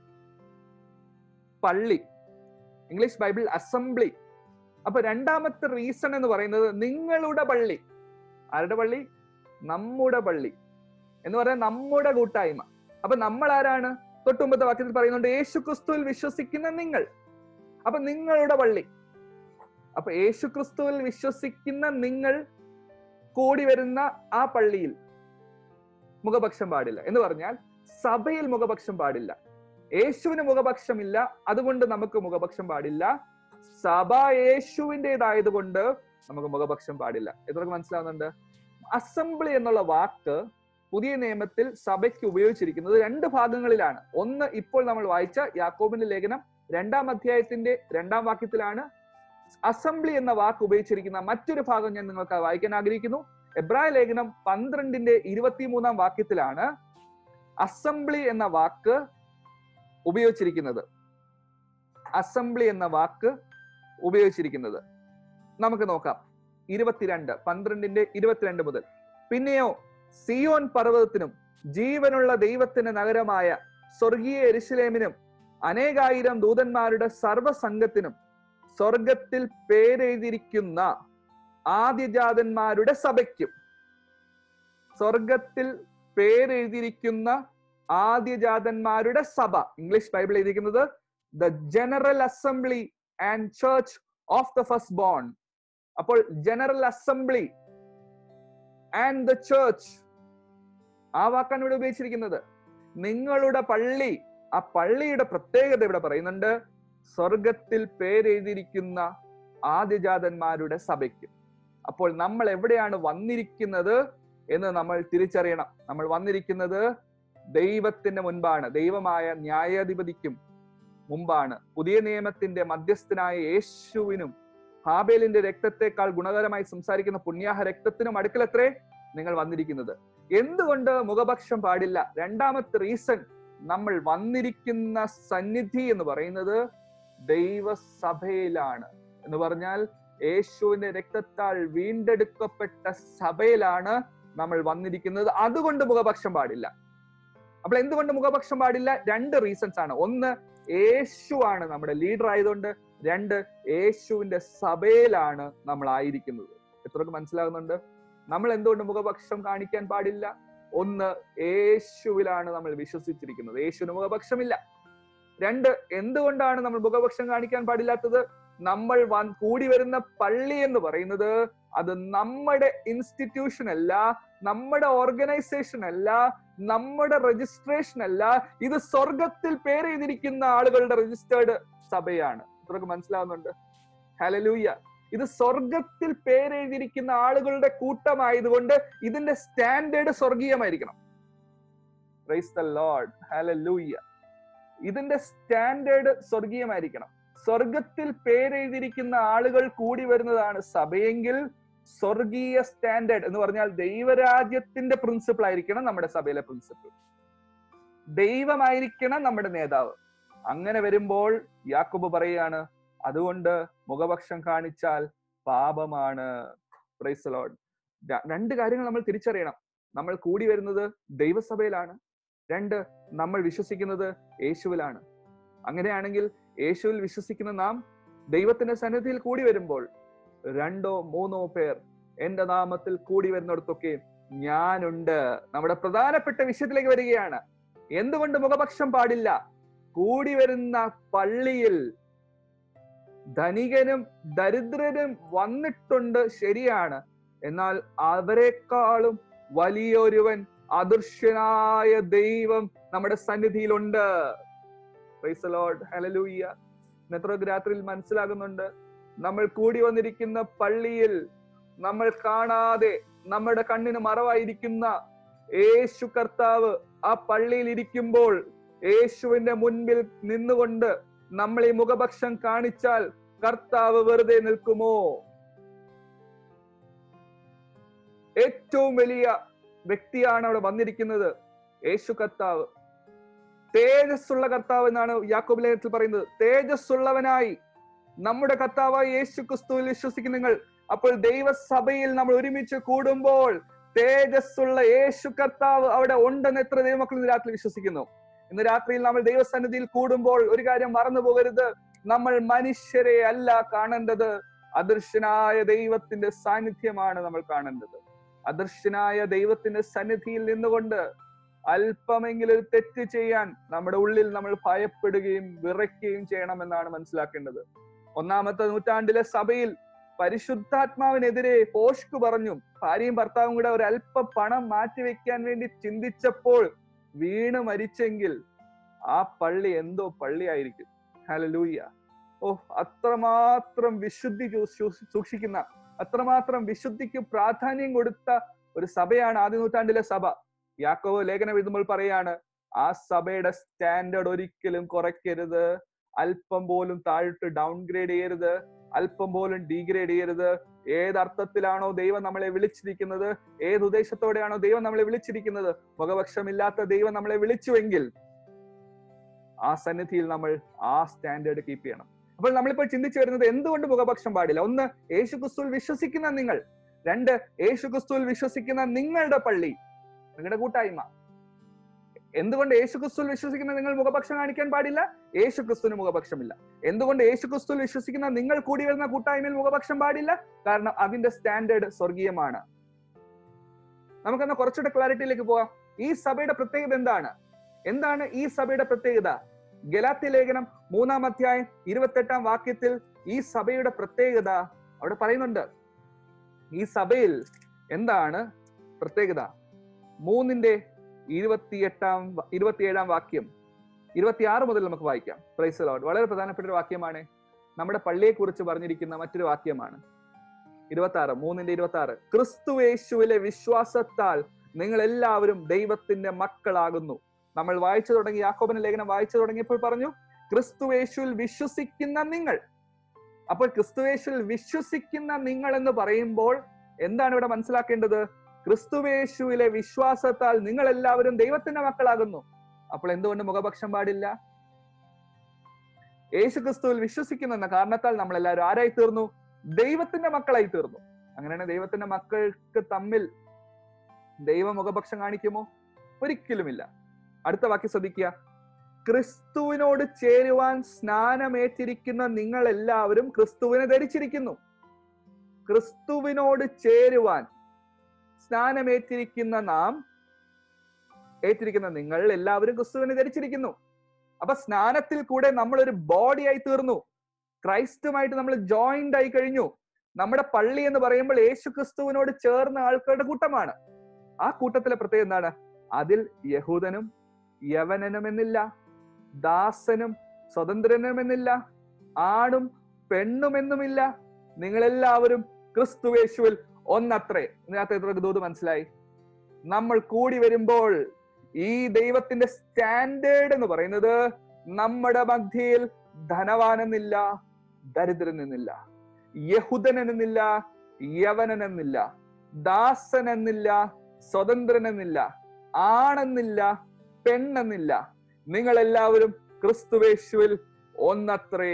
പള്ളി ഇംഗ്ലീഷ് ബൈബിൾ അസംബ്ലി അപ്പൊ രണ്ടാമത്തെ റീസൺ എന്ന് പറയുന്നത് നിങ്ങളുടെ പള്ളി ആരുടെ പള്ളി നമ്മുടെ പള്ളി എന്ന് പറയാൻ നമ്മുടെ കൂട്ടായ്മ അപ്പൊ നമ്മൾ ആരാണ് തൊട്ടുമ്പത്തെ വാക്യത്തിൽ പറയുന്നുണ്ട് യേശു ക്രിസ്തുവിൽ വിശ്വസിക്കുന്ന നിങ്ങൾ അപ്പൊ നിങ്ങളുടെ പള്ളി അപ്പൊ യേശു ക്രിസ്തുവിൽ വിശ്വസിക്കുന്ന നിങ്ങൾ കൂടി വരുന്ന ആ പള്ളിയിൽ മുഖപക്ഷം പാടില്ല എന്ന് പറഞ്ഞാൽ സഭയിൽ മുഖപക്ഷം പാടില്ല യേശുവിന് മുഖപക്ഷമില്ല അതുകൊണ്ട് നമുക്ക് മുഖപക്ഷം പാടില്ല സഭ യേശുവിൻ്റെതായതുകൊണ്ട് നമുക്ക് മുഖപക്ഷം പാടില്ല എത്രക്ക് മനസ്സിലാവുന്നുണ്ട് അസംബ്ലി എന്നുള്ള വാക്ക് പുതിയ നിയമത്തിൽ സഭയ്ക്ക് ഉപയോഗിച്ചിരിക്കുന്നത് രണ്ട് ഭാഗങ്ങളിലാണ് ഒന്ന് ഇപ്പോൾ നമ്മൾ വായിച്ച യാക്കോബിന്റെ ലേഖനം രണ്ടാം അധ്യായത്തിന്റെ രണ്ടാം വാക്യത്തിലാണ് അസംബ്ലി എന്ന വാക്ക് ഉപയോഗിച്ചിരിക്കുന്ന മറ്റൊരു ഭാഗം ഞാൻ നിങ്ങൾക്ക് വായിക്കാൻ ആഗ്രഹിക്കുന്നു എബ്രായ ലേഖനം പന്ത്രണ്ടിന്റെ ഇരുപത്തിമൂന്നാം വാക്യത്തിലാണ് അസംബ്ലി എന്ന വാക്ക് ഉപയോഗിച്ചിരിക്കുന്നത് അസംബ്ലി എന്ന വാക്ക് ഉപയോഗിച്ചിരിക്കുന്നത് നമുക്ക് നോക്കാം ഇരുപത്തിരണ്ട് പന്ത്രണ്ടിന്റെ ഇരുപത്തിരണ്ട് മുതൽ പിന്നെയോ സിയോൻ പർവ്വതത്തിനും ജീവനുള്ള ദൈവത്തിന്റെ നഗരമായ സ്വർഗീയ എരിശിലേമിനും അനേകായിരം ദൂതന്മാരുടെ സർവസംഘത്തിനും സ്വർഗത്തിൽ പേരെഴുതിയിരിക്കുന്ന ആദ്യജാതന്മാരുടെ സഭയ്ക്കും സ്വർഗത്തിൽ പേരെഴുതിയിരിക്കുന്ന ആദ്യജാതന്മാരുടെ സഭ ഇംഗ്ലീഷ് ബൈബിൾ എഴുതിയിരിക്കുന്നത് the general assembly and church of the first born അപ്പോൾ general assembly and the church ആ വാക്കാണ് ഇവിടെ ഉപയോഗിച്ചിരിക്കുന്നത് നിങ്ങളുടെ പള്ളി ആ പള്ളിയുടെ പ്രത്യേകത ഇവിടെ പറയുന്നുണ്ട് സ്വർഗത്തിൽ പേരെഴുതിയിരിക്കുന്ന ആദ്യജാതന്മാരുടെ സഭയ്ക്ക് അപ്പോൾ നമ്മൾ എവിടെയാണ് വന്നിരിക്കുന്നത് എന്ന് നമ്മൾ തിരിച്ചറിയണം നമ്മൾ വന്നിരിക്കുന്നത് ദൈവത്തിന്റെ മുൻപാണ് ദൈവമായ ന്യായാധിപതിക്കും മുമ്പാണ് പുതിയ നിയമത്തിന്റെ മധ്യസ്ഥനായ യേശുവിനും ഹാബേലിന്റെ രക്തത്തെക്കാൾ ഗുണകരമായി സംസാരിക്കുന്ന പുണ്യാഹ രക്തത്തിനും അടുക്കലത്രേ നിങ്ങൾ വന്നിരിക്കുന്നത് എന്തുകൊണ്ട് മുഖപക്ഷം പാടില്ല രണ്ടാമത്തെ റീസൺ നമ്മൾ വന്നിരിക്കുന്ന സന്നിധി എന്ന് പറയുന്നത് ദൈവസഭയിലാണ് എന്ന് പറഞ്ഞാൽ യേശുവിന്റെ രക്തത്താൽ വീണ്ടെടുക്കപ്പെട്ട സഭയിലാണ് നമ്മൾ വന്നിരിക്കുന്നത് അതുകൊണ്ട് മുഖപക്ഷം പാടില്ല അപ്പോൾ എന്തുകൊണ്ട് മുഖപക്ഷം പാടില്ല രണ്ട് റീസൺസ് ആണ് ഒന്ന് യേശു ആണ് നമ്മുടെ ലീഡർ ആയതുകൊണ്ട് രണ്ട് യേശുവിന്റെ സഭയിലാണ് നമ്മൾ ആയിരിക്കുന്നത് എത്രയൊക്കെ മനസ്സിലാകുന്നുണ്ട് നമ്മൾ എന്തുകൊണ്ട് മുഖപക്ഷം കാണിക്കാൻ പാടില്ല ഒന്ന് യേശുവിലാണ് നമ്മൾ വിശ്വസിച്ചിരിക്കുന്നത് യേശുവിന് മുഖപക്ഷമില്ല രണ്ട് എന്തുകൊണ്ടാണ് നമ്മൾ മുഖപക്ഷം കാണിക്കാൻ പാടില്ലാത്തത് നമ്മൾ വൻ കൂടി വരുന്ന പള്ളി എന്ന് പറയുന്നത് അത് നമ്മുടെ ഇൻസ്റ്റിറ്റ്യൂഷൻ അല്ല നമ്മുടെ ഓർഗനൈസേഷൻ അല്ല നമ്മുടെ രജിസ്ട്രേഷൻ അല്ല ഇത് സ്വർഗത്തിൽ പേര് ചെയ്തിരിക്കുന്ന ആളുകളുടെ രജിസ്റ്റേർഡ് സഭയാണ് ഇത്രയൊക്കെ മനസ്സിലാവുന്നുണ്ട് ഹലലൂയ ഇത് സ്വർഗത്തിൽ പേരെഴുതിയിരിക്കുന്ന ആളുകളുടെ കൂട്ടമായതുകൊണ്ട് ഇതിന്റെ സ്റ്റാൻഡേർഡ് സ്വർഗീയമായിരിക്കണം പ്രൈസ് ദ ലോർഡ് ഹലലൂയ ഇതിന്റെ സ്റ്റാൻഡേർഡ് സ്വർഗീയമായിരിക്കണം സ്വർഗത്തിൽ പേരെഴുതിയിരിക്കുന്ന ആളുകൾ കൂടി വരുന്നതാണ് സഭയെങ്കിൽ സ്വർഗീയ സ്റ്റാൻഡേർഡ് എന്ന് പറഞ്ഞാൽ ദൈവരാജ്യത്തിന്റെ പ്രിൻസിപ്പിൾ ആയിരിക്കണം നമ്മുടെ സഭയിലെ പ്രിൻസിപ്പിൾ ദൈവമായിരിക്കണം നമ്മുടെ നേതാവ് അങ്ങനെ വരുമ്പോൾ യാക്കോബ് പറയാണ് അതുകൊണ്ട് മുഖപക്ഷം കാണിച്ചാൽ പാപമാണ് പ്രൈസ് ലോഡ് രണ്ട് കാര്യങ്ങൾ നമ്മൾ തിരിച്ചറിയണം നമ്മൾ കൂടി വരുന്നത് ദൈവസഭയിലാണ് രണ്ട് നമ്മൾ വിശ്വസിക്കുന്നത് യേശുവിലാണ് അങ്ങനെയാണെങ്കിൽ യേശുവിൽ വിശ്വസിക്കുന്ന നാം ദൈവത്തിന്റെ സന്നിധിയിൽ കൂടി വരുമ്പോൾ രണ്ടോ മൂന്നോ പേർ എന്റെ നാമത്തിൽ കൂടി വരുന്നിടത്തൊക്കെ ഞാനുണ്ട് നമ്മുടെ പ്രധാനപ്പെട്ട വിഷയത്തിലേക്ക് വരികയാണ് എന്തുകൊണ്ട് മുഖപക്ഷം പാടില്ല കൂടി വരുന്ന പള്ളിയിൽ ധനികനും ദരിദ്രനും വന്നിട്ടുണ്ട് ശരിയാണ് എന്നാൽ അവരെക്കാളും വലിയൊരുവൻ അദൃശ്യനായ ദൈവം നമ്മുടെ സന്നിധിയിലുണ്ട് ഹലലൂയ്യ എത്ര രാത്രിയിൽ മനസ്സിലാകുന്നുണ്ട് നമ്മൾ കൂടി വന്നിരിക്കുന്ന പള്ളിയിൽ നമ്മൾ കാണാതെ നമ്മുടെ കണ്ണിന് മറവായിരിക്കുന്ന യേശു കർത്താവ് ആ പള്ളിയിൽ ഇരിക്കുമ്പോൾ യേശുവിന്റെ മുൻപിൽ നിന്നുകൊണ്ട് നമ്മൾ ഈ മുഖപക്ഷം കാണിച്ചാൽ കർത്താവ് വെറുതെ നിൽക്കുമോ ഏറ്റവും വലിയ വ്യക്തിയാണ് അവിടെ വന്നിരിക്കുന്നത് യേശു കർത്താവ് തേജസ്സുള്ള കർത്താവ് എന്നാണ് യാക്കോബ് ലേഖനത്തിൽ പറയുന്നത് തേജസ്സുള്ളവനായി നമ്മുടെ കർത്താവായ യേശു ക്രിസ്തുവിൽ വിശ്വസിക്കുന്ന നിങ്ങൾ അപ്പോൾ ദൈവസഭയിൽ നമ്മൾ ഒരുമിച്ച് കൂടുമ്പോൾ തേജസ്സുള്ള യേശു കർത്താവ് അവിടെ ഉണ്ടെന്ന് എത്ര ദൈവമക്കൾ ഇന്ന് രാത്രി വിശ്വസിക്കുന്നു ഇന്ന് രാത്രിയിൽ നമ്മൾ ദൈവസന്നിധിയിൽ കൂടുമ്പോൾ ഒരു കാര്യം മറന്നു പോകരുത് നമ്മൾ മനുഷ്യരെ അല്ല കാണേണ്ടത് അദൃശ്യനായ ദൈവത്തിന്റെ സാന്നിധ്യമാണ് നമ്മൾ കാണേണ്ടത് അദൃശ്യനായ ദൈവത്തിന്റെ സന്നിധിയിൽ നിന്നുകൊണ്ട് അല്പമെങ്കിലും ഒരു തെറ്റ് ചെയ്യാൻ നമ്മുടെ ഉള്ളിൽ നമ്മൾ ഭയപ്പെടുകയും വിറയ്ക്കുകയും ചെയ്യണമെന്നാണ് മനസ്സിലാക്കേണ്ടത് ഒന്നാമത്തെ നൂറ്റാണ്ടിലെ സഭയിൽ പരിശുദ്ധാത്മാവിനെതിരെ പോഷ്ക് പറഞ്ഞു ഭാര്യയും ഭർത്താവും കൂടെ ഒരു അല്പ പണം മാറ്റിവെക്കാൻ വേണ്ടി ചിന്തിച്ചപ്പോൾ വീണ് മരിച്ചെങ്കിൽ ആ പള്ളി എന്തോ പള്ളിയായിരിക്കും ഹലലൂയ്യ ഓ അത്രമാത്രം വിശുദ്ധി ചൂ- സൂ- സൂക്ഷിക്കുന്ന അത്രമാത്രം വിശുദ്ധിക്ക് പ്രാധാന്യം കൊടുത്ത ഒരു സഭയാണ് ആദ്യ നൂറ്റാണ്ടിലെ സഭ യാക്കോവ് ലേഖനം എഴുതുമ്പോൾ പറയാണ് ആ സഭയുടെ സ്റ്റാൻഡേർഡ് ഒരിക്കലും കുറയ്ക്കരുത് അല്പം പോലും താഴോട്ട് ഡൗൺഗ്രേഡ് ചെയ്യരുത് അല്പം പോലും ഡീഗ്രേഡ് ചെയ്യരുത് ഏതർത്ഥത്തിലാണോ ദൈവം നമ്മളെ വിളിച്ചിരിക്കുന്നത് ഏത് ഉദ്ദേശത്തോടെയാണോ ദൈവം നമ്മളെ വിളിച്ചിരിക്കുന്നത് മുഖപക്ഷമില്ലാത്ത ദൈവം നമ്മളെ വിളിച്ചുവെങ്കിൽ ആ സന്നിധിയിൽ നമ്മൾ ആ സ്റ്റാൻഡേർഡ് കീപ്പ് ചെയ്യണം അപ്പോൾ നമ്മളിപ്പോൾ ചിന്തിച്ചു വരുന്നത് എന്തുകൊണ്ട് മുഖപക്ഷം പാടില്ല ഒന്ന് യേശു ക്രിസ്തുവിൽ വിശ്വസിക്കുന്ന നിങ്ങൾ രണ്ട് യേശു ക്രിസ്തുവിൽ വിശ്വസിക്കുന്ന നിങ്ങളുടെ പള്ളി നിങ്ങളുടെ കൂട്ടായ്മ എന്തുകൊണ്ട് യേശു ക്രിസ്തുവിൽ വിശ്വസിക്കുന്ന നിങ്ങൾ മുഖപക്ഷം കാണിക്കാൻ പാടില്ല യേശു ക്രിസ്തുവിന് മുഖപക്ഷമില്ല എന്തുകൊണ്ട് യേശു ക്രിസ്തുവിൽ വിശ്വസിക്കുന്ന നിങ്ങൾ കൂടി വരുന്ന കൂട്ടായ്മയിൽ മുഖപക്ഷം പാടില്ല കാരണം അതിന്റെ സ്റ്റാൻഡേർഡ് സ്വർഗീയമാണ് നമുക്കെന്നാ കുറച്ചുകൂടെ ക്ലാരിറ്റിയിലേക്ക് പോവാം ഈ സഭയുടെ പ്രത്യേകത എന്താണ് എന്താണ് ഈ സഭയുടെ പ്രത്യേകത ഗലാത്തി ലേഖനം മൂന്നാം അധ്യായം ഇരുപത്തെട്ടാം വാക്യത്തിൽ ഈ സഭയുടെ പ്രത്യേകത അവിടെ പറയുന്നുണ്ട് ഈ സഭയിൽ എന്താണ് പ്രത്യേകത മൂന്നിന്റെ ഇരുപത്തിയെട്ടാം വ- ഇരുപത്തിയേഴാം വാക്യം ഇരുപത്തിയാറ് മുതൽ നമുക്ക് വായിക്കാം പ്രൈസ് ലോഡ് വളരെ പ്രധാനപ്പെട്ട ഒരു വാക്യമാണ് നമ്മുടെ പള്ളിയെ കുറിച്ച് പറഞ്ഞിരിക്കുന്ന മറ്റൊരു വാക്യമാണ് ഇരുപത്തി ആറ് മൂന്നിന്റെ ഇരുപത്തി ആറ് ക്രിസ്തുവേശുവിലെ വിശ്വാസത്താൽ നിങ്ങൾ എല്ലാവരും ദൈവത്തിന്റെ മക്കളാകുന്നു നമ്മൾ വായിച്ചു തുടങ്ങി യാക്കോബിന്റെ ലേഖനം വായിച്ചു തുടങ്ങിയപ്പോൾ പറഞ്ഞു ക്രിസ്തുവേശുവിൽ വിശ്വസിക്കുന്ന നിങ്ങൾ അപ്പോൾ ക്രിസ്തുവേശുവിൽ വിശ്വസിക്കുന്ന നിങ്ങൾ എന്ന് പറയുമ്പോൾ എന്താണ് ഇവിടെ മനസ്സിലാക്കേണ്ടത് ക്രിസ്തുവേശുവിലെ വിശ്വാസത്താൽ നിങ്ങൾ എല്ലാവരും ദൈവത്തിന്റെ മക്കളാകുന്നു അപ്പോൾ എന്തുകൊണ്ട് മുഖപക്ഷം പാടില്ല യേശു ക്രിസ്തുവിൽ വിശ്വസിക്കുന്ന എന്ന കാരണത്താൽ നമ്മൾ എല്ലാവരും ആരായി തീർന്നു ദൈവത്തിന്റെ മക്കളായി തീർന്നു അങ്ങനെയാണ് ദൈവത്തിന്റെ മക്കൾക്ക് തമ്മിൽ ദൈവ മുഖപക്ഷം കാണിക്കുമോ ഒരിക്കലുമില്ല അടുത്ത വാക്യം ശ്രദ്ധിക്കുക ക്രിസ്തുവിനോട് ചേരുവാൻ സ്നാനമേറ്റിരിക്കുന്ന നിങ്ങൾ എല്ലാവരും ക്രിസ്തുവിനെ ധരിച്ചിരിക്കുന്നു ക്രിസ്തുവിനോട് ചേരുവാൻ സ്നാനമേറ്റിരിക്കുന്ന നാം ഏറ്റിരിക്കുന്ന നിങ്ങൾ എല്ലാവരും ക്രിസ്തുവിനെ ധരിച്ചിരിക്കുന്നു അപ്പൊ സ്നാനത്തിൽ കൂടെ നമ്മൾ ഒരു ബോഡിയായി തീർന്നു ക്രൈസ്റ്റുമായിട്ട് നമ്മൾ ജോയിന്റ് ആയി കഴിഞ്ഞു നമ്മുടെ പള്ളി എന്ന് പറയുമ്പോൾ യേശു ക്രിസ്തുവിനോട് ചേർന്ന ആൾക്കാരുടെ കൂട്ടമാണ് ആ കൂട്ടത്തിലെ പ്രത്യേകത എന്താണ് അതിൽ യഹൂദനും യവനനുമെന്നില്ല ദാസനും സ്വതന്ത്രനുമെന്നില്ല ആണും പെണ്ണുമെന്നുമില്ല നിങ്ങളെല്ലാവരും ക്രിസ്തുവേശുവിൽ ഒന്നത്രേ ഇതിനകത്ത് എത്ര ദൂത് മനസ്സിലായി നമ്മൾ കൂടി വരുമ്പോൾ ഈ ദൈവത്തിന്റെ സ്റ്റാൻഡേർഡ് എന്ന് പറയുന്നത് നമ്മുടെ മധ്യയിൽ ധനവാനെന്നില്ല ദരിദ്രനെന്നില്ല യഹുദനെന്നില്ല യവനനെന്നില്ല ദാസനെന്നില്ല സ്വതന്ത്രനെന്നില്ല ആണെന്നില്ല പെണ്ണെന്നില്ല നിങ്ങൾ എല്ലാവരും ക്രിസ്തുവേശുവിൽ ഒന്നത്രേ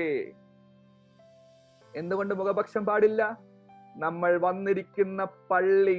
എന്തുകൊണ്ട് മുഖപക്ഷം പാടില്ല നമ്മൾ വന്നിരിക്കുന്ന പള്ളി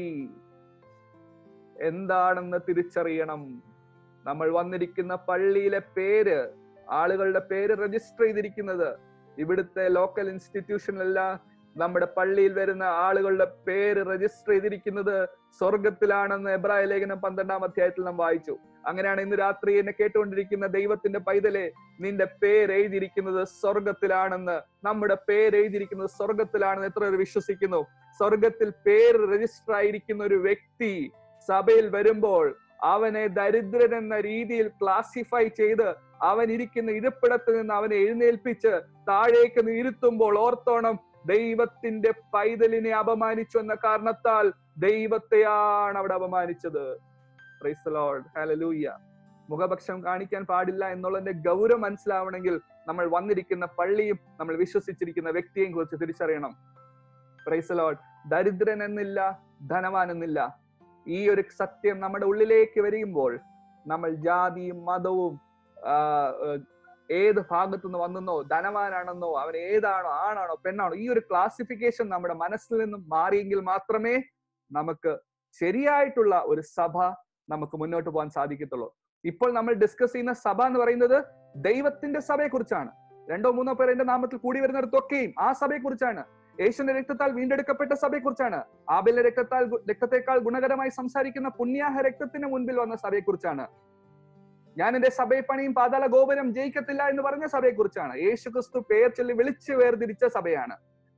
എന്താണെന്ന് തിരിച്ചറിയണം നമ്മൾ വന്നിരിക്കുന്ന പള്ളിയിലെ പേര് ആളുകളുടെ പേര് രജിസ്റ്റർ ചെയ്തിരിക്കുന്നത് ഇവിടുത്തെ ലോക്കൽ ഇൻസ്റ്റിറ്റ്യൂഷനിലല്ല നമ്മുടെ പള്ളിയിൽ വരുന്ന ആളുകളുടെ പേര് രജിസ്റ്റർ ചെയ്തിരിക്കുന്നത് സ്വർഗത്തിലാണെന്ന് എബ്രായ ലേഖനം പന്ത്രണ്ടാം അധ്യായത്തിൽ നാം വായിച്ചു അങ്ങനെയാണ് ഇന്ന് രാത്രി എന്നെ കേട്ടുകൊണ്ടിരിക്കുന്ന ദൈവത്തിന്റെ പൈതലെ നിന്റെ പേര് എഴുതിയിരിക്കുന്നത് സ്വർഗത്തിലാണെന്ന് നമ്മുടെ പേര് എഴുതിയിരിക്കുന്നത് സ്വർഗത്തിലാണെന്ന് എത്ര പേർ വിശ്വസിക്കുന്നു സ്വർഗത്തിൽ പേര് രജിസ്റ്റർ ആയിരിക്കുന്ന ഒരു വ്യക്തി സഭയിൽ വരുമ്പോൾ അവനെ ദരിദ്രൻ എന്ന രീതിയിൽ ക്ലാസിഫൈ ചെയ്ത് അവൻ ഇരിക്കുന്ന ഇരിപ്പിടത്ത് നിന്ന് അവനെ എഴുന്നേൽപ്പിച്ച് താഴേക്ക് ഇരുത്തുമ്പോൾ ഓർത്തോണം ദൈവത്തിന്റെ പൈതലിനെ അപമാനിച്ചു എന്ന കാരണത്താൽ ദൈവത്തെയാണ് അവിടെ അപമാനിച്ചത് Praise the Lord. Hallelujah. മുഖപക്ഷം കാണിക്കാൻ പാടില്ല എന്നുള്ളതിന്റെ ഗൗരവം മനസ്സിലാവണമെങ്കിൽ നമ്മൾ വന്നിരിക്കുന്ന പള്ളിയും നമ്മൾ വിശ്വസിച്ചിരിക്കുന്ന വ്യക്തിയെയും കുറിച്ച് തിരിച്ചറിയണം പ്രൈസ് ലോഡ് ദരിദ്രൻ എന്നില്ല ധനവാൻ എന്നില്ല ഈ ഒരു സത്യം നമ്മുടെ ഉള്ളിലേക്ക് വരുമ്പോൾ നമ്മൾ ജാതിയും മതവും ആ, ഏർ, ഏത് ഭാഗത്തു നിന്ന് വന്നെന്നോ ധനവാനാണെന്നോ അവൻ ഏതാണോ ആണാണോ പെണ്ണാണോ ഈ ഒരു ക്ലാസിഫിക്കേഷൻ നമ്മുടെ മനസ്സിൽ നിന്നും മാറിയെങ്കിൽ മാത്രമേ നമുക്ക് ശരിയായിട്ടുള്ള ഒരു സഭ നമുക്ക് മുന്നോട്ട് പോകാൻ സാധിക്കത്തുള്ളൂ ഇപ്പോൾ നമ്മൾ ഡിസ്കസ് ചെയ്യുന്ന സഭ എന്ന് പറയുന്നത് ദൈവത്തിന്റെ സഭയെ കുറിച്ചാണ് രണ്ടോ മൂന്നോ പേർ എന്റെ നാമത്തിൽ കൂടി വരുന്നിടത്തൊക്കെയും ആ സഭയെ കുറിച്ചാണ് യേശുവിന്റെ രക്തത്താൽ വീണ്ടെടുക്കപ്പെട്ട സഭയെ കുറിച്ചാണ് ആബിലെ രക്തത്താൽ ഗു- രക്തത്തെക്കാൾ ഗുണകരമായി സംസാരിക്കുന്ന പുണ്യാഹ രക്തത്തിന് മുൻപിൽ വന്ന സഭയെ കുറിച്ചാണ് ഞാൻ എന്റെ സഭയെ പണിയും പാതാള ഗോപുരം ജയിക്കത്തില്ല എന്ന് പറഞ്ഞ സഭയെ കുറിച്ചാണ് യേശു ക്രിസ്തു പേർ ചൊല്ലി വിളിച്ചു വേർതിരിച്ച സഭയാണ്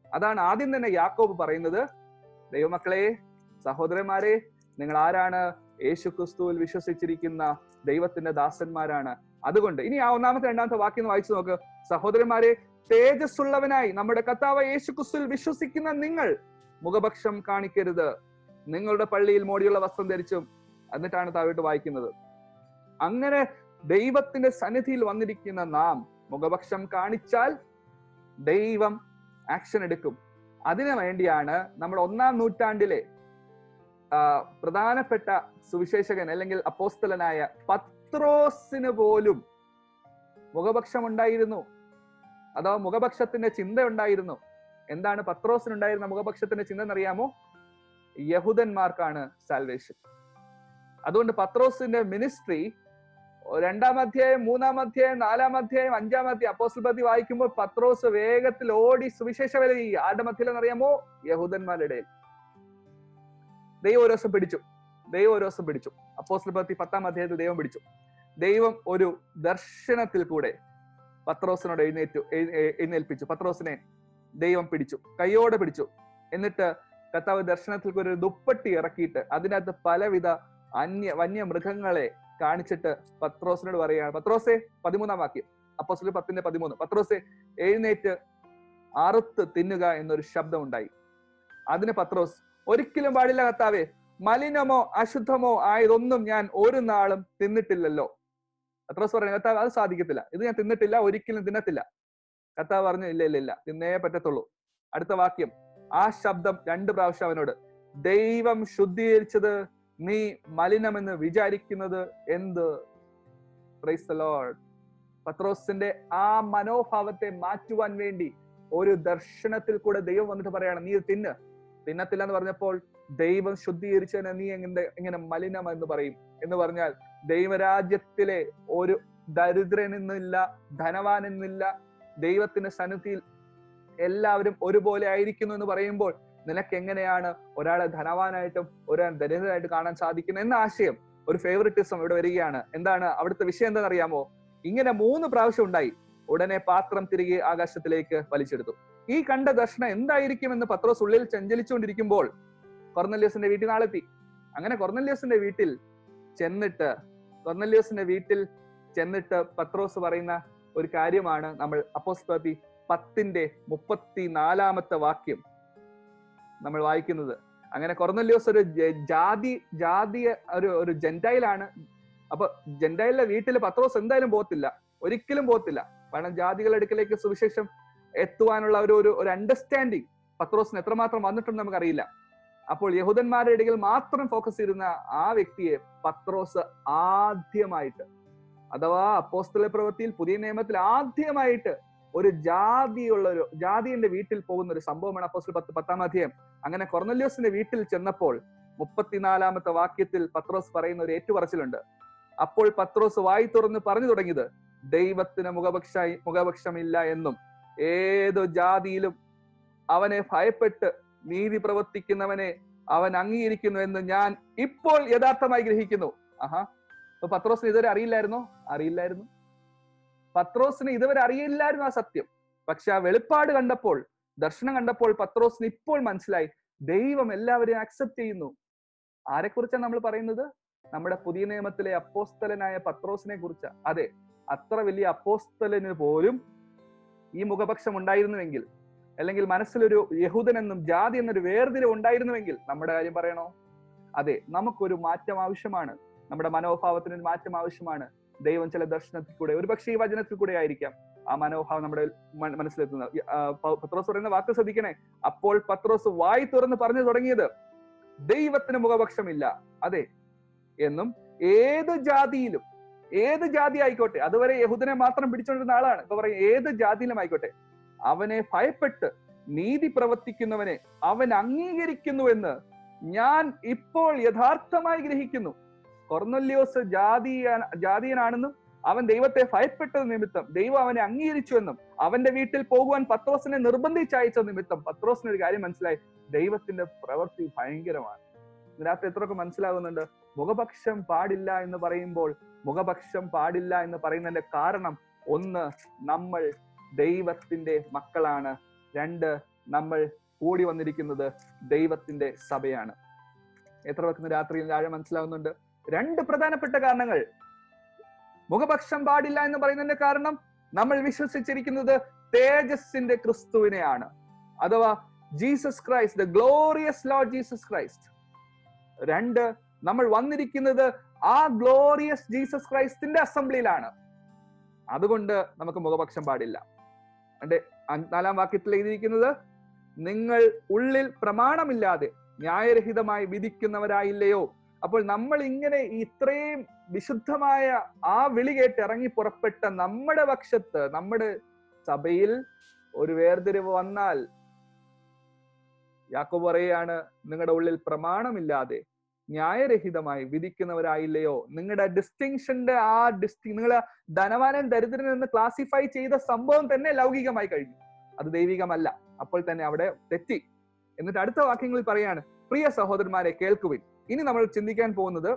അതാണ് ആദ്യം തന്നെ യാക്കോബ് പറയുന്നത് ദൈവമക്കളെ സഹോദരന്മാരെ നിങ്ങൾ ആരാണ് യേശു ക്രിസ്തുവിൽ വിശ്വസിച്ചിരിക്കുന്ന ദൈവത്തിന്റെ ദാസന്മാരാണ് അതുകൊണ്ട് ഇനി ആ ഒന്നാമത്തെ രണ്ടാമത്തെ വാക്യം ഒന്ന് വായിച്ചു നോക്ക് സഹോദരന്മാരെ തേജസ്സുള്ളവനായി നമ്മുടെ കർത്താവ് യേശു ക്രിസ്തുവിൽ വിശ്വസിക്കുന്ന നിങ്ങൾ മുഖപക്ഷം കാണിക്കരുത് നിങ്ങളുടെ പള്ളിയിൽ മോടിയുള്ള വസ്ത്രം ധരിച്ചും എന്നിട്ടാണ് താഴോട്ട് വായിക്കുന്നത് അങ്ങനെ ദൈവത്തിന്റെ സന്നിധിയിൽ വന്നിരിക്കുന്ന നാം മുഖപക്ഷം കാണിച്ചാൽ ദൈവം ആക്ഷൻ എടുക്കും അതിനു വേണ്ടിയാണ് നമ്മൾ ഒന്നാം നൂറ്റാണ്ടിലെ ആ, പ്രധാനപ്പെട്ട സുവിശേഷകൻ അല്ലെങ്കിൽ അപ്പോസ്തലനായ പത്രോസിന് പോലും മുഖപക്ഷം ഉണ്ടായിരുന്നു അഥവാ മുഖപക്ഷത്തിന്റെ ചിന്ത ഉണ്ടായിരുന്നു എന്താണ് പത്രോസിനുണ്ടായിരുന്ന മുഖപക്ഷത്തിന്റെ ചിന്ത എന്നറിയാമോ യഹൂദന്മാർക്കാണ് സാൽവേഷൻ അതുകൊണ്ട് പത്രോസിന്റെ മിനിസ്ട്രി രണ്ടാം അധ്യായം മൂന്നാം അധ്യായം നാലാം അധ്യായം അഞ്ചാം അധ്യായം അപ്പോസ്റ്റൽ പതി വായിക്കുമ്പോൾ പത്രോസ് വേഗത്തിൽ ഓടി സുവിശേഷ വില ആരുടെ മധ്യയിൽ അറിയാമോ യഹൂദന്മാരുടെ ഇടയിൽ ദൈവം ഒരു ദിവസം പിടിച്ചു ദൈവം ഒരു ദിവസം പിടിച്ചു അപ്പോസ്റ്റൽ പത്തി പത്താം അധ്യായത്തിൽ ദൈവം പിടിച്ചു ദൈവം ഒരു ദർശനത്തിൽ കൂടെ പത്രോസിനോട് എഴുന്നേറ്റു എഴ്- എ- എഴുന്നേൽപ്പിച്ചു പത്രോസിനെ ദൈവം പിടിച്ചു കൈയോടെ പിടിച്ചു എന്നിട്ട് കർത്താവ് ദർശനത്തിൽ കൂടെ ഒരു ദുപ്പട്ടി ഇറക്കിയിട്ട് അതിനകത്ത് പലവിധ അന്യ വന്യ മൃഗങ്ങളെ കാണിച്ചിട്ട് പത്രോസിനോട് പറയുകയാണ് പത്രോസെ പതിമൂന്നാം വാക്യം അപ്പോസ്തലർ പത്തിന്റെ പതിമൂന്ന് പത്രോസെ എഴുന്നേറ്റ് അറുത്ത് തിന്നുക എന്നൊരു ശബ്ദം ഉണ്ടായി അതിന് പത്രോസ് ഒരിക്കലും പാടില്ല കർത്താവേ മലിനമോ അശുദ്ധമോ ആയതൊന്നും ഞാൻ ഒരു നാളും തിന്നിട്ടില്ലല്ലോ പത്രോസ് പറഞ്ഞു കർത്താവ് അത് സാധിക്കത്തില്ല ഇത് ഞാൻ തിന്നിട്ടില്ല ഒരിക്കലും തിന്നത്തില്ല കർത്താവ് പറഞ്ഞു ഇല്ല ഇല്ല ഇല്ല തിന്നേ പറ്റത്തുള്ളൂ അടുത്ത വാക്യം ആ ശബ്ദം രണ്ട് പ്രാവശ്യം അവനോട് ദൈവം ശുദ്ധീകരിച്ചത് നീ മലിനമെന്ന് വിചാരിക്കുന്നത് എന്ത് പ്രൈസ് ദ ലോർഡ് പത്രോസിന്റെ ആ മനോഭാവത്തെ മാറ്റുവാൻ വേണ്ടി ഒരു ദർശനത്തിൽ കൂടെ ദൈവം വന്നിട്ട് പറയാണ് നീ ഇത് തിന്ന് തിന്നത്തില്ല എന്ന് പറഞ്ഞപ്പോൾ ദൈവം ശുദ്ധീകരിച്ചതിനെ നീ എങ്ങനെ എങ്ങനെ മലിനം എന്ന് പറയും എന്ന് പറഞ്ഞാൽ ദൈവരാജ്യത്തിലെ ഒരു ദരിദ്രൻ എന്നില്ല ധനവാൻ എന്നില്ല ദൈവത്തിന്റെ സന്നിധിയിൽ എല്ലാവരും ഒരുപോലെ ആയിരിക്കുന്നു എന്ന് പറയുമ്പോൾ നിനക്ക് എങ്ങനെയാണ് ഒരാളെ ധനവാനായിട്ടും ഒരാൾ ദരിദ്രനായിട്ട് കാണാൻ സാധിക്കുന്നത് എന്ന ആശയം ഒരു ഫേവറിറ്റിസം ഇവിടെ വരികയാണ് എന്താണ് അവിടുത്തെ വിഷയം എന്താണെന്ന് അറിയാമോ ഇങ്ങനെ മൂന്ന് പ്രാവശ്യം ഉണ്ടായി ഉടനെ പാത്രം തിരികെ ആകാശത്തിലേക്ക് വലിച്ചെടുത്തു ഈ കണ്ട ദർശനം എന്തായിരിക്കുമെന്ന് പത്രോസ് ഉള്ളിൽ ചഞ്ചലിച്ചുകൊണ്ടിരിക്കുമ്പോൾ കൊർന്നല്യോസിന്റെ വീട്ടിൽ നാളെത്തി അങ്ങനെ കൊർന്നല്യോസിന്റെ വീട്ടിൽ ചെന്നിട്ട് കൊർന്നല്യോസിന്റെ വീട്ടിൽ ചെന്നിട്ട് പത്രോസ് പറയുന്ന ഒരു കാര്യമാണ് നമ്മൾ അപ്പോസ്തോപ്പി പത്തിന്റെ മുപ്പത്തി നാലാമത്തെ വാക്യം നമ്മൾ വായിക്കുന്നത് അങ്ങനെ കൊർന്നല്യോസ് ഒരു ജ- ജാതി ജാതിയ ഒരു ഒരു ജെന്റൈലാണ് അപ്പൊ ജെന്റൈലിലെ വീട്ടിൽ പത്രോസ് എന്തായാലും പോകത്തില്ല ഒരിക്കലും പോകത്തില്ല കാരണം ജാതികളുടെ അടുക്കലേക്ക് സുവിശേഷം എത്തുവാനുള്ള ഒരു ഒരു ഒരു അണ്ടർസ്റ്റാൻഡിങ് പത്രോസിന് എത്രമാത്രം വന്നിട്ടുണ്ടെന്ന് നമുക്കറിയില്ല അപ്പോൾ യഹൂദന്മാരുടെ ഇടയിൽ മാത്രം ഫോക്കസ് ചെയ്തിരുന്ന ആ വ്യക്തിയെ പത്രോസ് ആദ്യമായിട്ട് അഥവാ അപ്പോസ്തല പ്രവൃത്തിയിൽ പുതിയ നിയമത്തിൽ ആദ്യമായിട്ട് ഒരു ജാതിയുള്ള ഒരു ജാതിയുടെ വീട്ടിൽ പോകുന്ന ഒരു സംഭവമാണ് അപ്പോസ്റ്റൽ പത്ത് പത്താം അധ്യായം അങ്ങനെ കൊർന്നല്യോസിന്റെ വീട്ടിൽ ചെന്നപ്പോൾ മുപ്പത്തിനാലാമത്തെ വാക്യത്തിൽ പത്രോസ് പറയുന്ന ഒരു ഏറ്റുപറച്ചിലുണ്ട് അപ്പോൾ പത്രോസ് വായി തുറന്ന് പറഞ്ഞു തുടങ്ങിയത് ദൈവത്തിന് മുഖപക്ഷ മുഖപക്ഷമില്ല എന്നും ഏതു ജാതിയിലും അവനെ ഭയപ്പെട്ട് നീതി പ്രവർത്തിക്കുന്നവനെ അവൻ അംഗീകരിക്കുന്നു എന്ന് ഞാൻ ഇപ്പോൾ യഥാർത്ഥമായി ഗ്രഹിക്കുന്നു ആഹാ അപ്പൊ പത്രോസിന് ഇതുവരെ അറിയില്ലായിരുന്നോ അറിയില്ലായിരുന്നു പത്രോസിന് ഇതുവരെ അറിയില്ലായിരുന്നു ആ സത്യം പക്ഷെ ആ വെളിപ്പാട് കണ്ടപ്പോൾ ദർശനം കണ്ടപ്പോൾ പത്രോസിന് ഇപ്പോൾ മനസ്സിലായി ദൈവം എല്ലാവരെയും അക്സെപ്റ്റ് ചെയ്യുന്നു ആരെക്കുറിച്ചാണ് നമ്മൾ പറയുന്നത് നമ്മുടെ പുതിയ നിയമത്തിലെ അപ്പോസ്തലനായ പത്രോസിനെ കുറിച്ച് അതെ അത്ര വലിയ അപ്പോസ്തലന് പോലും ഈ മുഖപക്ഷം ഉണ്ടായിരുന്നുവെങ്കിൽ അല്ലെങ്കിൽ മനസ്സിലൊരു യഹൂദൻ എന്നും ജാതി എന്നൊരു വേർതിരിവ് ഉണ്ടായിരുന്നുവെങ്കിൽ നമ്മുടെ കാര്യം പറയണോ അതെ നമുക്കൊരു മാറ്റം ആവശ്യമാണ് നമ്മുടെ മനോഭാവത്തിന് ഒരു മാറ്റം ആവശ്യമാണ് ദൈവം ചില ദർശനത്തിൽ കൂടെ ഒരു പക്ഷേ ഈ വചനത്തിൽ കൂടെ ആയിരിക്കാം ആ മനോഭാവം നമ്മുടെ മ- മനസ്സിലെത്തുന്നത് ഈ, ആ, പ- പത്രോസ് പറയുന്ന വാക്ക് ശ്രദ്ധിക്കണേ അപ്പോൾ പത്രോസ് വായി തുറന്ന് പറഞ്ഞു തുടങ്ങിയത് ദൈവത്തിന് മുഖപക്ഷമില്ല അതെ എന്നും ഏത് ജാതിയിലും ഏത് ജാതി ആയിക്കോട്ടെ അതുവരെ യഹൂദനെ മാത്രം പിടിച്ചുകൊണ്ടിരുന്ന ആളാണ് ഇപ്പൊ പറയും ഏത് ജാതിയിലും ആയിക്കോട്ടെ അവനെ ഭയപ്പെട്ട് നീതി പ്രവർത്തിക്കുന്നവനെ അവൻ അംഗീകരിക്കുന്നുവെന്ന് ഞാൻ ഇപ്പോൾ യഥാർത്ഥമായി ഗ്രഹിക്കുന്നു കൊർന്നല്യോസ് ജാതീയ ജാതീയനാണെന്നും അവൻ ദൈവത്തെ ഭയപ്പെട്ടത് നിമിത്തം ദൈവം അവനെ അംഗീകരിച്ചുവെന്നും അവന്റെ വീട്ടിൽ പോകുവാൻ പത്രോസിനെ നിർബന്ധിച്ചയച്ച നിമിത്തം പത്രോസിന് ഒരു കാര്യം മനസ്സിലായി ദൈവത്തിന്റെ പ്രവൃത്തി ഭയങ്കരമാണ് ഇതിനകത്ത് എത്രയൊക്കെ മനസ്സിലാകുന്നുണ്ട് മുഖപക്ഷം പാടില്ല എന്ന് പറയുമ്പോൾ മുഖപക്ഷം പാടില്ല എന്ന് പറയുന്നതിന്റെ കാരണം ഒന്ന് നമ്മൾ ദൈവത്തിന്റെ മക്കളാണ് രണ്ട് നമ്മൾ കൂടി വന്നിരിക്കുന്നത് ദൈവത്തിന്റെ സഭയാണ് എത്ര വെക്കുന്ന രാത്രിയിൽ ആഴം മനസ്സിലാവുന്നുണ്ട് രണ്ട് പ്രധാനപ്പെട്ട കാരണങ്ങൾ മുഖപക്ഷം പാടില്ല എന്ന് പറയുന്നതിന്റെ കാരണം നമ്മൾ വിശ്വസിച്ചിരിക്കുന്നത് തേജസ്സിന്റെ ക്രിസ്തുവിനെയാണ് അഥവാ Jesus Christ the glorious lord Jesus Christ രണ്ട് നമ്മൾ വന്നിരിക്കുന്നത് ആ ഗ്ലോറിയസ് ജീസസ് ക്രൈസ്റ്റിന്റെ അസംബ്ലിയിലാണ് അതുകൊണ്ട് നമുക്ക് മുഖപക്ഷം പാടില്ല എന്റെ നാലാം വാക്യത്തിൽ എഴുതിയിരിക്കുന്നത് നിങ്ങൾ ഉള്ളിൽ പ്രമാണമില്ലാതെ ന്യായരഹിതമായി വിധിക്കുന്നവരായില്ലയോ അപ്പോൾ നമ്മൾ ഇങ്ങനെ ഇത്രയും വിശുദ്ധമായ ആ വിളി കേട്ട് ഇറങ്ങി പുറപ്പെട്ട നമ്മുടെ പക്ഷത്ത് നമ്മുടെ സഭയിൽ ഒരു വേർതിരിവ് വന്നാൽ യാക്കോ പറയാണ് നിങ്ങളുടെ ഉള്ളിൽ പ്രമാണമില്ലാതെ ന്യായരഹിതമായി വിധിക്കുന്നവരായില്ലയോ നിങ്ങളുടെ ഡിസ്റ്റിങ്ഷന്റെ ആ ഡിസ്റ്റി നിങ്ങൾ ധനവാനൻ ദരിദ്രൻ എന്ന് ക്ലാസിഫൈ ചെയ്ത സംഭവം തന്നെ ലൗകികമായി കഴിഞ്ഞു അത് ദൈവികമല്ല അപ്പോൾ തന്നെ അവിടെ തെറ്റി എന്നിട്ട് അടുത്ത വാക്യങ്ങളിൽ പറയാണ് പ്രിയ സഹോദരന്മാരെ കേൾക്കുവിൻ ഇനി നമ്മൾ ചിന്തിക്കാൻ പോകുന്നത്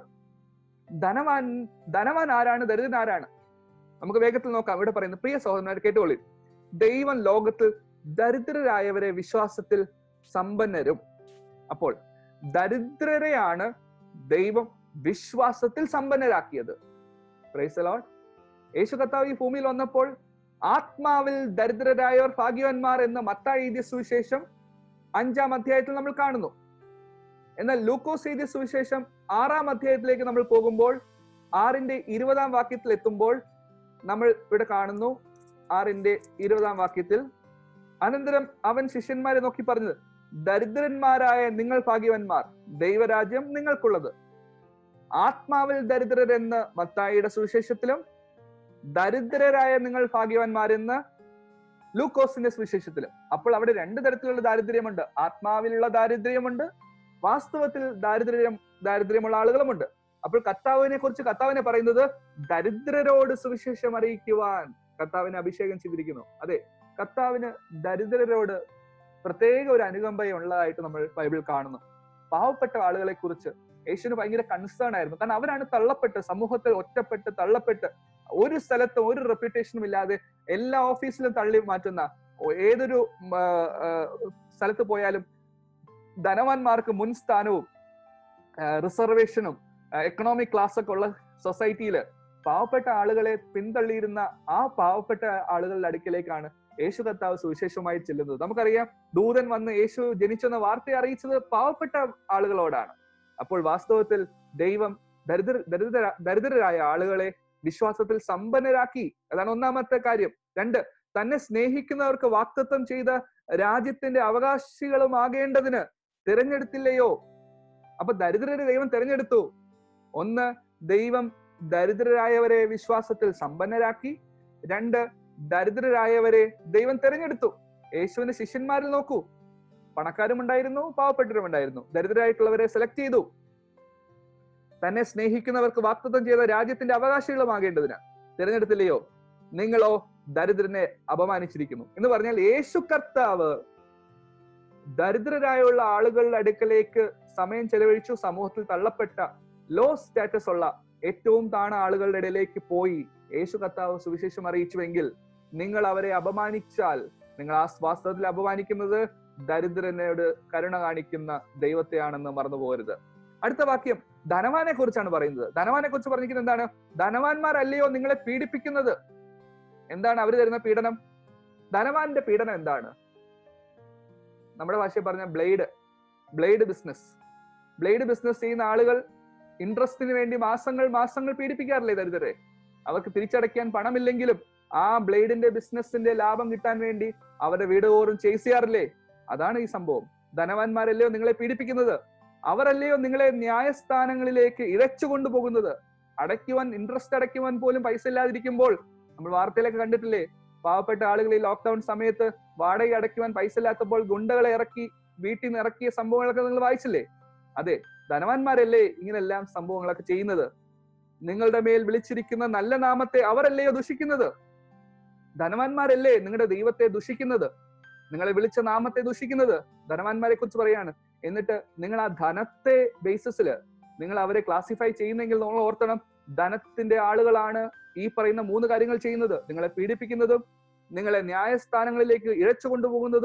ധനവാൻ ധനവാൻ ആരാണ് ദരിദ്രൻ ആരാണ് നമുക്ക് വേഗത്തിൽ നോക്കാം ഇവിടെ പറയുന്നത് പ്രിയ സഹോദരന്മാരെ കേട്ടുകൊള്ളി ദൈവം ലോകത്തിൽ ദരിദ്രരായവരെ വിശ്വാസത്തിൽ സമ്പന്നരും അപ്പോൾ ദരിദ്രരെയാണ് ദൈവം വിശ്വാസത്തിൽ സമ്പന്നരാക്കിയത് പ്രൈസലോട്ട് യേശു കർത്താവ് ഈ ഭൂമിയിൽ വന്നപ്പോൾ ആത്മാവിൽ ദരിദ്രരായവർ ഭാഗ്യവാന്മാർ എന്ന മത്തായി എഴുതിയ സുവിശേഷം അഞ്ചാം അധ്യായത്തിൽ നമ്മൾ കാണുന്നു എന്നാൽ ലൂക്കോസ് എഴുതിയ സുവിശേഷം ആറാം അധ്യായത്തിലേക്ക് നമ്മൾ പോകുമ്പോൾ ആറിന്റെ ഇരുപതാം വാക്യത്തിൽ എത്തുമ്പോൾ നമ്മൾ ഇവിടെ കാണുന്നു ആറിന്റെ ഇരുപതാം വാക്യത്തിൽ അനന്തരം അവൻ ശിഷ്യന്മാരെ നോക്കി പറഞ്ഞത് ദരിദ്രന്മാരായ നിങ്ങൾ ഭാഗ്യവന്മാർ ദൈവരാജ്യം നിങ്ങൾക്കുള്ളത് ആത്മാവിൽ ദരിദ്രരെന്ന് മത്തായിയുടെ സുവിശേഷത്തിലും ദരിദ്രരായ നിങ്ങൾ ഭാഗ്യവാന്മാരെന്ന് ലൂക്കോസിന്റെ സുവിശേഷത്തിലും അപ്പോൾ അവിടെ രണ്ട് തരത്തിലുള്ള ദാരിദ്ര്യമുണ്ട് ആത്മാവിലുള്ള ദാരിദ്ര്യമുണ്ട് വാസ്തവത്തിൽ ദാരിദ്ര്യം ദാരിദ്ര്യമുള്ള ആളുകളുമുണ്ട് അപ്പോൾ കർത്താവിനെ കുറിച്ച് കർത്താവിനെ പറയുന്നത് ദരിദ്രരോട് സുവിശേഷം അറിയിക്കുവാൻ കർത്താവിനെ അഭിഷേകം ചെയ്തിരിക്കുന്നു അതെ കർത്താവിന് ദരിദ്രരോട് പ്രത്യേക ഒരു അനുകമ്പ ഉള്ളതായിട്ട് നമ്മൾ ബൈബിൾ കാണുന്നു പാവപ്പെട്ട ആളുകളെ കുറിച്ച് യേശുവിന് ഭയങ്കര കൺസേൺ ആയിരുന്നു കാരണം അവരാണ് തള്ളപ്പെട്ട് സമൂഹത്തിൽ ഒറ്റപ്പെട്ട് തള്ളപ്പെട്ട് ഒരു സ്ഥലത്തും ഒരു റെപ്യൂട്ടേഷനും ഇല്ലാതെ എല്ലാ ഓഫീസിലും തള്ളി മാറ്റുന്ന ഏതൊരു സ്ഥലത്ത് പോയാലും ധനവാന്മാർക്ക് മുൻ സ്ഥാനവും റിസർവേഷനും എക്കണോമിക് ക്ലാസ് ഒക്കെ ഉള്ള സൊസൈറ്റിയിൽ പാവപ്പെട്ട ആളുകളെ പിന്തള്ളിയിരുന്ന ആ പാവപ്പെട്ട ആളുകളുടെ അടുക്കിലേക്കാണ് യേശു കർത്താവ് സുവിശേഷമായി ചെല്ലുന്നത് നമുക്കറിയാം ദൂതൻ വന്ന് യേശു ജനിച്ചെന്ന വാർത്ത അറിയിച്ചത് പാവപ്പെട്ട ആളുകളോടാണ് അപ്പോൾ വാസ്തവത്തിൽ ദൈവം ദരിദ്ര ദരിദ്ര ദരിദ്രരായ ആളുകളെ വിശ്വാസത്തിൽ സമ്പന്നരാക്കി അതാണ് ഒന്നാമത്തെ കാര്യം രണ്ട് തന്നെ സ്നേഹിക്കുന്നവർക്ക് വാക്തത്വം ചെയ്ത രാജ്യത്തിന്റെ അവകാശികളുമാകേണ്ടതിന് തിരഞ്ഞെടുത്തില്ലയോ അപ്പൊ ദരിദ്രരെ ദൈവം തിരഞ്ഞെടുത്തു ഒന്ന് ദൈവം ദരിദ്രരായവരെ വിശ്വാസത്തിൽ സമ്പന്നരാക്കി രണ്ട് ദരിദ്രരായവരെ ദൈവം തിരഞ്ഞെടുത്തു യേശുവിന്റെ ശിഷ്യന്മാരിൽ നോക്കൂ പണക്കാരും ഉണ്ടായിരുന്നു പാവപ്പെട്ടവരും ഉണ്ടായിരുന്നു ദരിദ്രരായിട്ടുള്ളവരെ സെലക്ട് ചെയ്തു തന്നെ സ്നേഹിക്കുന്നവർക്ക് വാക്തത്വം ചെയ്ത രാജ്യത്തിന്റെ അവകാശികളുമാകേണ്ടതിന് തിരഞ്ഞെടുത്തില്ലയോ നിങ്ങളോ ദരിദ്രനെ അപമാനിച്ചിരിക്കുന്നു എന്ന് പറഞ്ഞാൽ യേശു കർത്താവ് ദരിദ്രരായുള്ള ആളുകളുടെ അടുക്കലേക്ക് സമയം ചെലവഴിച്ചു സമൂഹത്തിൽ തള്ളപ്പെട്ട ലോ സ്റ്റാറ്റസ് ഉള്ള ഏറ്റവും താണ ആളുകളുടെ ഇടയിലേക്ക് പോയി യേശു കർത്താവ് സുവിശേഷം അറിയിച്ചുവെങ്കിൽ നിങ്ങൾ അവരെ അപമാനിച്ചാൽ നിങ്ങൾ ആ വാസ്തവത്തിൽ അപമാനിക്കുന്നത് ദരിദ്രനോട് കരുണ കാണിക്കുന്ന ദൈവത്തെയാണെന്ന് മറന്നു പോകരുത് അടുത്ത വാക്യം ധനവാനെ കുറിച്ചാണ് പറയുന്നത് ധനവാനെ കുറിച്ച് പറഞ്ഞിരിക്കുന്നത് എന്താണ് ധനവാന്മാരല്ലയോ നിങ്ങളെ പീഡിപ്പിക്കുന്നത് എന്താണ് അവർ തരുന്ന പീഡനം ധനവാന്റെ പീഡനം എന്താണ് നമ്മുടെ ഭാഷയിൽ പറഞ്ഞ blade blade business blade business ചെയ്യുന്ന ആളുകൾ ഇൻട്രസ്റ്റിന് വേണ്ടി മാസങ്ങൾ മാസങ്ങൾ പീഡിപ്പിക്കാറില്ലേ ദരിദ്രരെ അവർക്ക് തിരിച്ചടയ്ക്കാൻ പണമില്ലെങ്കിലും ആ ബ്ലേഡിന്റെ ബിസിനസിന്റെ ലാഭം കിട്ടാൻ വേണ്ടി അവരുടെ വീട് തോറും ചേസ് ചെയ്യാറില്ലേ അതാണ് ഈ സംഭവം ധനവാന്മാരല്ലയോ നിങ്ങളെ പീഡിപ്പിക്കുന്നത് അവരല്ലയോ നിങ്ങളെ ന്യായസ്ഥാനങ്ങളിലേക്ക് ഇഴച്ചു കൊണ്ടുപോകുന്നത് അടയ്ക്കുവാൻ ഇൻട്രസ്റ്റ് അടയ്ക്കുവാൻ പോലും പൈസ ഇല്ലാതിരിക്കുമ്പോൾ നമ്മൾ വാർത്തയിലൊക്കെ കണ്ടിട്ടില്ലേ പാവപ്പെട്ട ആളുകൾ ഈ ലോക്ക്ഡൌൺ സമയത്ത് വാടക അടയ്ക്കുവാൻ പൈസ ഇല്ലാത്തപ്പോൾ ഗുണ്ടകളെ ഇറക്കി വീട്ടിൽ നിന്ന് ഇറക്കിയ സംഭവങ്ങളൊക്കെ നിങ്ങൾ വായിച്ചില്ലേ അതെ ധനവാന്മാരല്ലേ ഇങ്ങനെല്ലാം സംഭവങ്ങളൊക്കെ ചെയ്യുന്നത് നിങ്ങളുടെ മേൽ വിളിച്ചിരിക്കുന്ന നല്ല നാമത്തെ അവരല്ലയോ ദുഷിക്കുന്നത് ധനവാന്മാരല്ലേ നിങ്ങളുടെ ദൈവത്തെ ദുഷിക്കുന്നത് നിങ്ങളെ വിളിച്ച നാമത്തെ ദുഷിക്കുന്നത് ധനവാന്മാരെ കുറിച്ച് പറയാണ് എന്നിട്ട് നിങ്ങൾ ആ ധനത്തെ ബേസിസിൽ നിങ്ങൾ അവരെ ക്ലാസിഫൈ ചെയ്യുന്നെങ്കിൽ നമ്മൾ ഓർത്തണം ധനത്തിന്റെ ആളുകളാണ് ഈ പറയുന്ന മൂന്ന് കാര്യങ്ങൾ ചെയ്യുന്നത് നിങ്ങളെ പീഡിപ്പിക്കുന്നതും നിങ്ങളെ ന്യായസ്ഥാനങ്ങളിലേക്ക് ഇഴച്ചു കൊണ്ടുപോകുന്നതും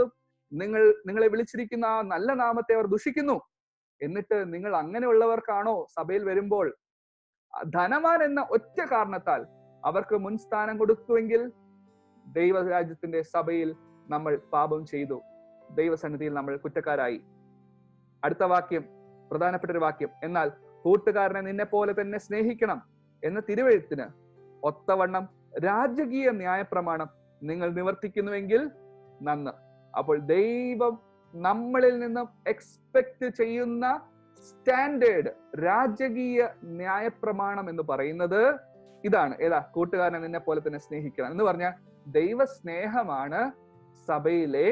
നിങ്ങൾ നിങ്ങളെ വിളിച്ചിരിക്കുന്ന ആ നല്ല നാമത്തെ അവർ ദുഷിക്കുന്നു എന്നിട്ട് നിങ്ങൾ അങ്ങനെയുള്ളവർക്കാണോ സഭയിൽ വരുമ്പോൾ ധനവാൻ എന്ന ഒറ്റ കാരണത്താൽ അവർക്ക് മുൻസ്ഥാനം കൊടുത്തുവെങ്കിൽ ദൈവരാജ്യത്തിന്റെ സഭയിൽ നമ്മൾ പാപം ചെയ്തു ദൈവസന്നിധിയിൽ നമ്മൾ കുറ്റക്കാരായി അടുത്ത വാക്യം പ്രധാനപ്പെട്ട ഒരു വാക്യം എന്നാൽ കൂട്ടുകാരനെ നിന്നെ പോലെ തന്നെ സ്നേഹിക്കണം എന്ന തിരുവഴുത്തിന് ഒത്തവണ്ണം രാജകീയ ന്യായപ്രമാണം നിങ്ങൾ നിവർത്തിക്കുന്നുവെങ്കിൽ നന്ന് അപ്പോൾ ദൈവം നമ്മളിൽ നിന്നും എക്സ്പെക്ട് ചെയ്യുന്ന സ്റ്റാൻഡേർഡ് രാജകീയ ന്യായപ്രമാണം എന്ന് പറയുന്നത് ഇതാണ് ഏതാ കൂട്ടുകാരനെ നിന്നെ പോലെ തന്നെ സ്നേഹിക്കണം എന്ന് പറഞ്ഞാൽ ദൈവ സ്നേഹമാണ് സഭയിലെ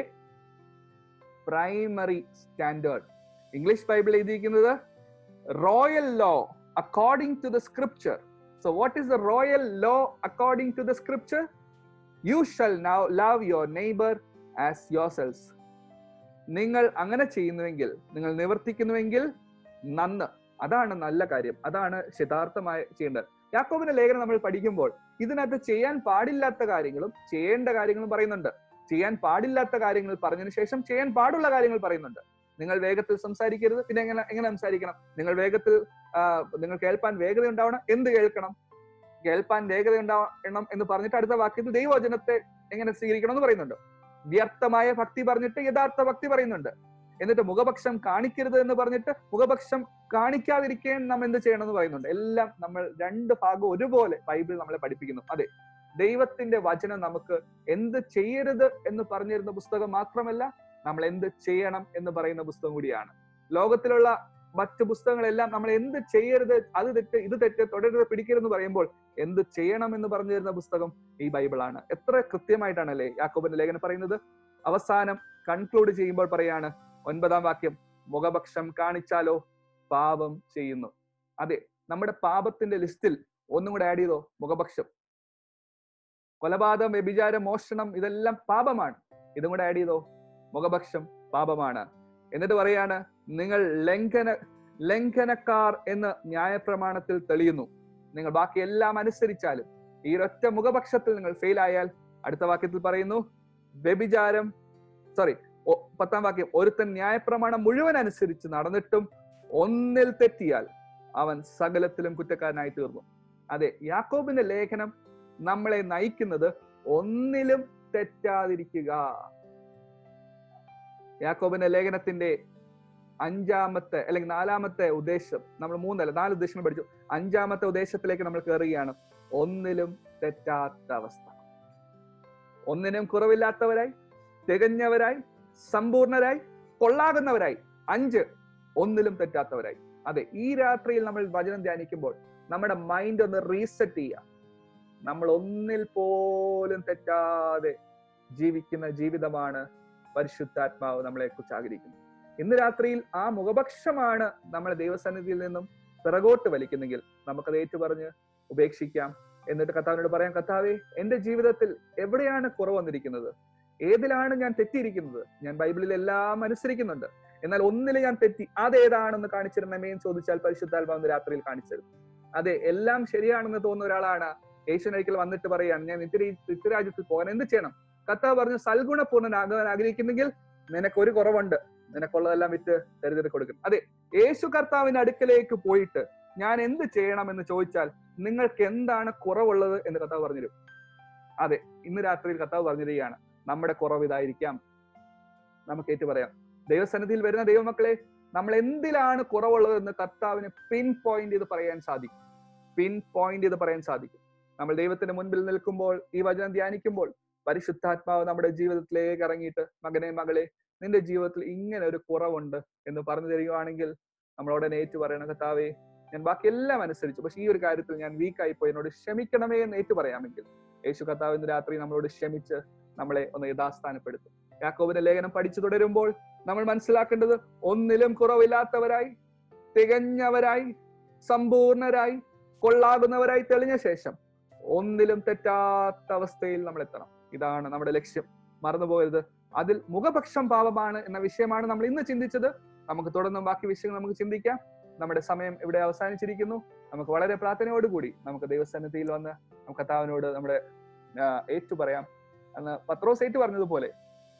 പ്രൈമറി സ്റ്റാൻഡേർഡ് ഇംഗ്ലീഷ് ബൈബിൾ എഴുതിയിരിക്കുന്നത് royal law according to the scripture so what is the royal law according to the scripture you shall now love your neighbour as yourself നിങ്ങൾ അങ്ങനെ ചെയ്യുന്നുവെങ്കിൽ നിങ്ങൾ നിവർത്തിക്കുന്നുവെങ്കിൽ നന്ന് അതാണ് നല്ല കാര്യം അതാണ് യഥാർത്ഥമായി ചെയ്യേണ്ടത് യാക്കോബിന്റെ ലേഖനം നമ്മൾ പഠിക്കുമ്പോൾ ഇതിനകത്ത് ചെയ്യാൻ പാടില്ലാത്ത കാര്യങ്ങളും ചെയ്യേണ്ട കാര്യങ്ങളും പറയുന്നുണ്ട് ചെയ്യാൻ പാടില്ലാത്ത കാര്യങ്ങൾ പറഞ്ഞതിന് ശേഷം ചെയ്യാൻ പാടുള്ള കാര്യങ്ങൾ പറയുന്നുണ്ട് നിങ്ങൾ വേഗത്തിൽ സംസാരിക്കരുത് പിന്നെ എങ്ങനെ എങ്ങനെ സംസാരിക്കണം നിങ്ങൾ വേഗത്തിൽ ആ, നിങ്ങൾ കേൾപ്പാൻ വേഗത ഉണ്ടാവണം എന്ത് കേൾക്കണം കേൾപ്പാൻ വേഗത ഉണ്ടാവണം എന്ന് പറഞ്ഞിട്ട് അടുത്ത വാക്യത്തിൽ ദൈവവചനത്തെ എങ്ങനെ സ്വീകരിക്കണം എന്ന് പറയുന്നുണ്ട് വ്യർത്ഥമായ ഭക്തി പറഞ്ഞിട്ട് യഥാർത്ഥ ഭക്തി പറയുന്നുണ്ട് എന്നിട്ട് മുഖപക്ഷം കാണിക്കരുത് എന്ന് പറഞ്ഞിട്ട് മുഖപക്ഷം കാണിക്കാതിരിക്കാൻ നാം എന്ത് ചെയ്യണം എന്ന് പറയുന്നുണ്ട് എല്ലാം നമ്മൾ രണ്ട് ഭാഗം ഒരുപോലെ ബൈബിൾ നമ്മളെ പഠിപ്പിക്കുന്നു അതെ ദൈവത്തിന്റെ വചനം നമുക്ക് എന്ത് ചെയ്യരുത് എന്ന് പറഞ്ഞിരുന്ന പുസ്തകം മാത്രമല്ല നമ്മൾ എന്ത് ചെയ്യണം എന്ന് പറയുന്ന പുസ്തകം കൂടിയാണ് ലോകത്തിലുള്ള മറ്റു പുസ്തകങ്ങളെല്ലാം നമ്മൾ എന്ത് ചെയ്യരുത് അത് തെറ്റ് ഇത് തെറ്റ് തുടരുത് പിടിക്കരുത് പറയുമ്പോൾ എന്ത് ചെയ്യണം എന്ന് പറഞ്ഞു തരുന്ന പുസ്തകം ഈ ബൈബിളാണ് എത്ര കൃത്യമായിട്ടാണല്ലേ യാക്കോബിന്റെ ലേഖനം പറയുന്നത് അവസാനം കൺക്ലൂഡ് ചെയ്യുമ്പോൾ പറയാണ് ഒൻപതാം വാക്യം മുഖപക്ഷം കാണിച്ചാലോ പാപം ചെയ്യുന്നു അതെ നമ്മുടെ പാപത്തിന്റെ ലിസ്റ്റിൽ ഒന്നും കൂടെ ആഡ് ചെയ്തോ മുഖപക്ഷം കൊലപാതകം വ്യഭിചാരം മോഷണം ഇതെല്ലാം പാപമാണ് ഇതും കൂടെ ആഡ് ചെയ്തോ മുഖപക്ഷം പാപമാണ് എന്നിട്ട് പറയാണ് നിങ്ങൾ ലംഘന ലംഘനക്കാർ എന്ന് ന്യായപ്രമാണത്തിൽ തെളിയുന്നു നിങ്ങൾ ബാക്കി എല്ലാം അനുസരിച്ചാലും ഈ ഒരൊറ്റ മുഖപക്ഷത്തിൽ നിങ്ങൾ ഫെയിൽ ആയാൽ അടുത്ത വാക്യത്തിൽ പറയുന്നു വ്യഭിചാരം സോറി പത്താം വാക്യം ഒരുത്തൻ ന്യായപ്രമാണം മുഴുവൻ അനുസരിച്ച് നടന്നിട്ടും ഒന്നിൽ തെറ്റിയാൽ അവൻ സകലത്തിലും കുറ്റക്കാരനായി തീർന്നു അതെ യാക്കോബിന്റെ ലേഖനം നമ്മളെ നയിക്കുന്നത് ഒന്നിലും തെറ്റാതിരിക്കുക യാക്കോബിന്റെ ലേഖനത്തിന്റെ അഞ്ചാമത്തെ അല്ലെങ്കിൽ നാലാമത്തെ ഉദ്ദേശം നമ്മൾ മൂന്നല്ല നാല് ഉദ്ദേശങ്ങൾ പഠിച്ചു അഞ്ചാമത്തെ ഉദ്ദേശത്തിലേക്ക് നമ്മൾ കയറുകയാണ് ഒന്നിലും തെറ്റാത്ത അവസ്ഥ ഒന്നിനും കുറവില്ലാത്തവരായി തികഞ്ഞവരായി സമ്പൂർണരായി കൊള്ളാകുന്നവരായി അഞ്ച് ഒന്നിലും തെറ്റാത്തവരായി അതെ ഈ രാത്രിയിൽ നമ്മൾ വചനം ധ്യാനിക്കുമ്പോൾ നമ്മുടെ മൈൻഡ് ഒന്ന് റീസെറ്റ് ചെയ്യാം നമ്മൾ ഒന്നിൽ പോലും തെറ്റാതെ ജീവിക്കുന്ന ജീവിതമാണ് പരിശുദ്ധാത്മാവ് നമ്മളെ കുറിച്ച് ആഗ്രഹിക്കുന്നത് ഇന്ന് രാത്രിയിൽ ആ മുഖപക്ഷമാണ് നമ്മളെ ദൈവസന്നിധിയിൽ നിന്നും പിറകോട്ട് വലിക്കുന്നെങ്കിൽ നമുക്കത് ഏറ്റുപറഞ്ഞ് ഉപേക്ഷിക്കാം എന്നിട്ട് കർത്താവിനോട് പറയാം കർത്താവെ എന്റെ ജീവിതത്തിൽ എവിടെയാണ് കുറവ് വന്നിരിക്കുന്നത് ഏതിലാണ് ഞാൻ തെറ്റിയിരിക്കുന്നത് ഞാൻ ബൈബിളിൽ എല്ലാം അനുസരിക്കുന്നുണ്ട് എന്നാൽ ഒന്നിൽ ഞാൻ തെറ്റി അതേതാണെന്ന് കാണിച്ചിരുന്നമേ എന്ന് ചോദിച്ചാൽ പരിശുദ്ധാത്മാവ് രാത്രിയിൽ കാണിച്ചിരുന്നു അതെ എല്ലാം ശരിയാണെന്ന് തോന്നുന്ന ഒരാളാണ് യേശുവിന് ഒരിക്കൽ വന്നിട്ട് പറയാണ് ഞാൻ നിത്യ നിത്യരാജ്യത്തിൽ പോകാൻ എന്ത് ചെയ്യണം കർത്താവ് പറഞ്ഞു സൽഗുണപൂർണ്ണനാകാൻ ആഗ്രഹിക്കുന്നെങ്കിൽ നിനക്ക് ഒരു കുറവുണ്ട് നിനക്കുള്ളതെല്ലാം വിറ്റ് ദരിദ്ര കൊടുക്കും അതെ യേശു കർത്താവിന്റെ അടുക്കലേക്ക് പോയിട്ട് ഞാൻ എന്ത് ചെയ്യണം എന്ന് ചോദിച്ചാൽ നിങ്ങൾക്ക് എന്താണ് കുറവുള്ളത് എന്ന് കർത്താവ് പറഞ്ഞുതരും അതെ ഇന്ന് രാത്രിയിൽ കർത്താവ് പറഞ്ഞിരിക്കുകയാണ് നമ്മുടെ കുറവ് ഇതായിരിക്കാം നമുക്ക് ഏറ്റു പറയാം ദൈവസന്നിധിയിൽ വരുന്ന ദൈവമക്കളെ നമ്മൾ എന്തിലാണ് കുറവുള്ളത് എന്ന് കർത്താവിന് പിൻ പോയിന്റ് ചെയ്ത് പറയാൻ സാധിക്കും പിൻ പോയിന്റ് ചെയ്ത് പറയാൻ സാധിക്കും നമ്മൾ ദൈവത്തിന്റെ മുൻപിൽ നിൽക്കുമ്പോൾ ഈ വചനം ധ്യാനിക്കുമ്പോൾ പരിശുദ്ധാത്മാവ് നമ്മുടെ ജീവിതത്തിലേക്ക് ഇറങ്ങിയിട്ട് മകനെ മകളെ നിന്റെ ജീവിതത്തിൽ ഇങ്ങനെ ഒരു കുറവുണ്ട് എന്ന് പറഞ്ഞു തരികയാണെങ്കിൽ നമ്മളോട് ഏറ്റു പറയണ കർത്താവേ ഞാൻ ബാക്കി എല്ലാം അനുസരിച്ചു പക്ഷെ ഈ ഒരു കാര്യത്തിൽ ഞാൻ വീക്കായി പോയി എന്നോട് ക്ഷമിക്കണമേ എന്ന് ഏറ്റു പറയാമെങ്കിൽ യേശു കർത്താവ് ഇന്ന് രാത്രി നമ്മളോട് ക്ഷമിച്ച് നമ്മളെ ഒന്ന് യഥാസ്ഥാനപ്പെടുത്തും യാക്കോബിന്റെ ലേഖനം പഠിച്ചു തുടരുമ്പോൾ നമ്മൾ മനസ്സിലാക്കേണ്ടത് ഒന്നിലും കുറവില്ലാത്തവരായി തികഞ്ഞവരായി സമ്പൂർണരായി കൊള്ളാകുന്നവരായി തെളിഞ്ഞ ശേഷം ഒന്നിലും തെറ്റാത്ത അവസ്ഥയിൽ നമ്മൾ എത്തണം ഇതാണ് നമ്മുടെ ലക്ഷ്യം മറന്നുപോകരുത് അതിൽ മുഖപക്ഷം പാപമാണ് എന്ന വിഷയമാണ് നമ്മൾ ഇന്ന് ചിന്തിച്ചത് നമുക്ക് തുടർന്നും ബാക്കി വിഷയങ്ങൾ നമുക്ക് ചിന്തിക്കാം നമ്മുടെ സമയം ഇവിടെ അവസാനിച്ചിരിക്കുന്നു നമുക്ക് വളരെ പ്രാർത്ഥനയോടുകൂടി നമുക്ക് ദൈവസന്നിധിയിൽ വന്ന് നമുക്ക് കർത്താവിനോട് നമ്മുടെ ഏറ്റു പറയാം അന്ന് പത്രോസ് ഏറ്റു പറഞ്ഞതുപോലെ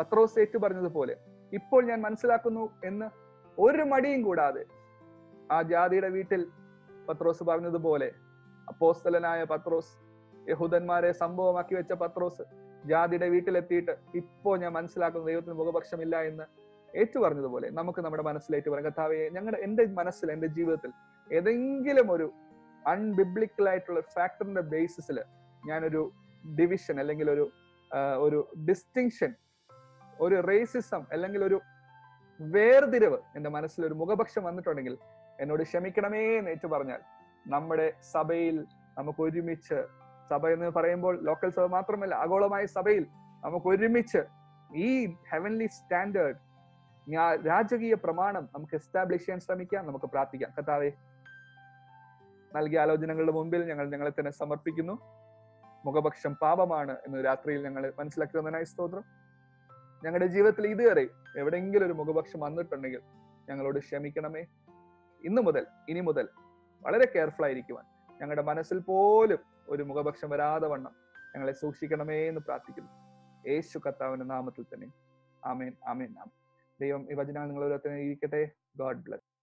പത്രോസ് ഏറ്റു പറഞ്ഞതുപോലെ ഇപ്പോൾ ഞാൻ മനസ്സിലാക്കുന്നു എന്ന് ഒരു മടിയും കൂടാതെ ആ ജാതിയുടെ വീട്ടിൽ പത്രോസ് പറഞ്ഞതുപോലെ അപ്പോസ്തലനായ പത്രോസ് യഹൂദന്മാരെ സംഭവമാക്കി വെച്ച പത്രോസ് ജാതിയുടെ വീട്ടിലെത്തിയിട്ട് ഇപ്പോ ഞാൻ മനസ്സിലാക്കുന്ന ദൈവത്തിന് മുഖപക്ഷമില്ല എന്ന് ഏറ്റു പറഞ്ഞതുപോലെ നമുക്ക് നമ്മുടെ മനസ്സിലേറ്റ് പറയാം കഥാവെ ഞങ്ങളുടെ എന്റെ മനസ്സിൽ എന്റെ ജീവിതത്തിൽ ഏതെങ്കിലും ഒരു അൺബിബ്ലിക്കൽ ആയിട്ടുള്ള ഫാക്ടറിന്റെ ബേസിസിൽ ഞാനൊരു ഡിവിഷൻ അല്ലെങ്കിൽ ഒരു ഒരു ഡിസ്റ്റിങ്ഷൻ ഒരു റേസിസം അല്ലെങ്കിൽ ഒരു വേർതിരിവ് എന്റെ മനസ്സിൽ ഒരു മുഖപക്ഷം വന്നിട്ടുണ്ടെങ്കിൽ എന്നോട് ക്ഷമിക്കണമേ എന്ന് ഏറ്റു പറഞ്ഞാൽ നമ്മുടെ സഭയിൽ നമുക്ക് ഒരുമിച്ച് സഭ എന്ന് പറയുമ്പോൾ ലോക്കൽ സഭ മാത്രമല്ല ആഗോളമായ സഭയിൽ നമുക്ക് ഒരുമിച്ച് ഈ ഹെവൻലി സ്റ്റാൻഡേർഡ് രാജകീയ പ്രമാണം നമുക്ക് എസ്റ്റാബ്ലിഷ് ചെയ്യാൻ ശ്രമിക്കാം നമുക്ക് പ്രാർത്ഥിക്കാം കഥാവെ നൽകിയ ആലോചനകളുടെ മുമ്പിൽ ഞങ്ങൾ ഞങ്ങളെ തന്നെ സമർപ്പിക്കുന്നു മുഖപക്ഷം പാപമാണ് എന്ന് രാത്രിയിൽ ഞങ്ങൾ മനസ്സിലാക്കി തന്നതിനായി സ്തോത്രം ഞങ്ങളുടെ ജീവിതത്തിൽ ഇതുവരെ എവിടെയെങ്കിലും ഒരു മുഖപക്ഷം വന്നിട്ടുണ്ടെങ്കിൽ ഞങ്ങളോട് ക്ഷമിക്കണമേ ഇന്നു മുതൽ ഇനി മുതൽ വളരെ കെയർഫുൾ ആയിരിക്കുവാൻ ഞങ്ങളുടെ മനസ്സിൽ പോലും ഒരു മുഖപക്ഷം വരാതെ വണ്ണം ഞങ്ങളെ സൂക്ഷിക്കണമേ എന്ന് പ്രാർത്ഥിക്കുന്നു യേശു കർത്താവിന്റെ നാമത്തിൽ തന്നെ ആമേൻ ആമേൻ ആമേൻ ദൈവം ഈ വചനങ്ങൾ നിങ്ങൾ ഓരോരുത്തരും ഇരിക്കട്ടെ ഗോഡ് ബ്ലസ്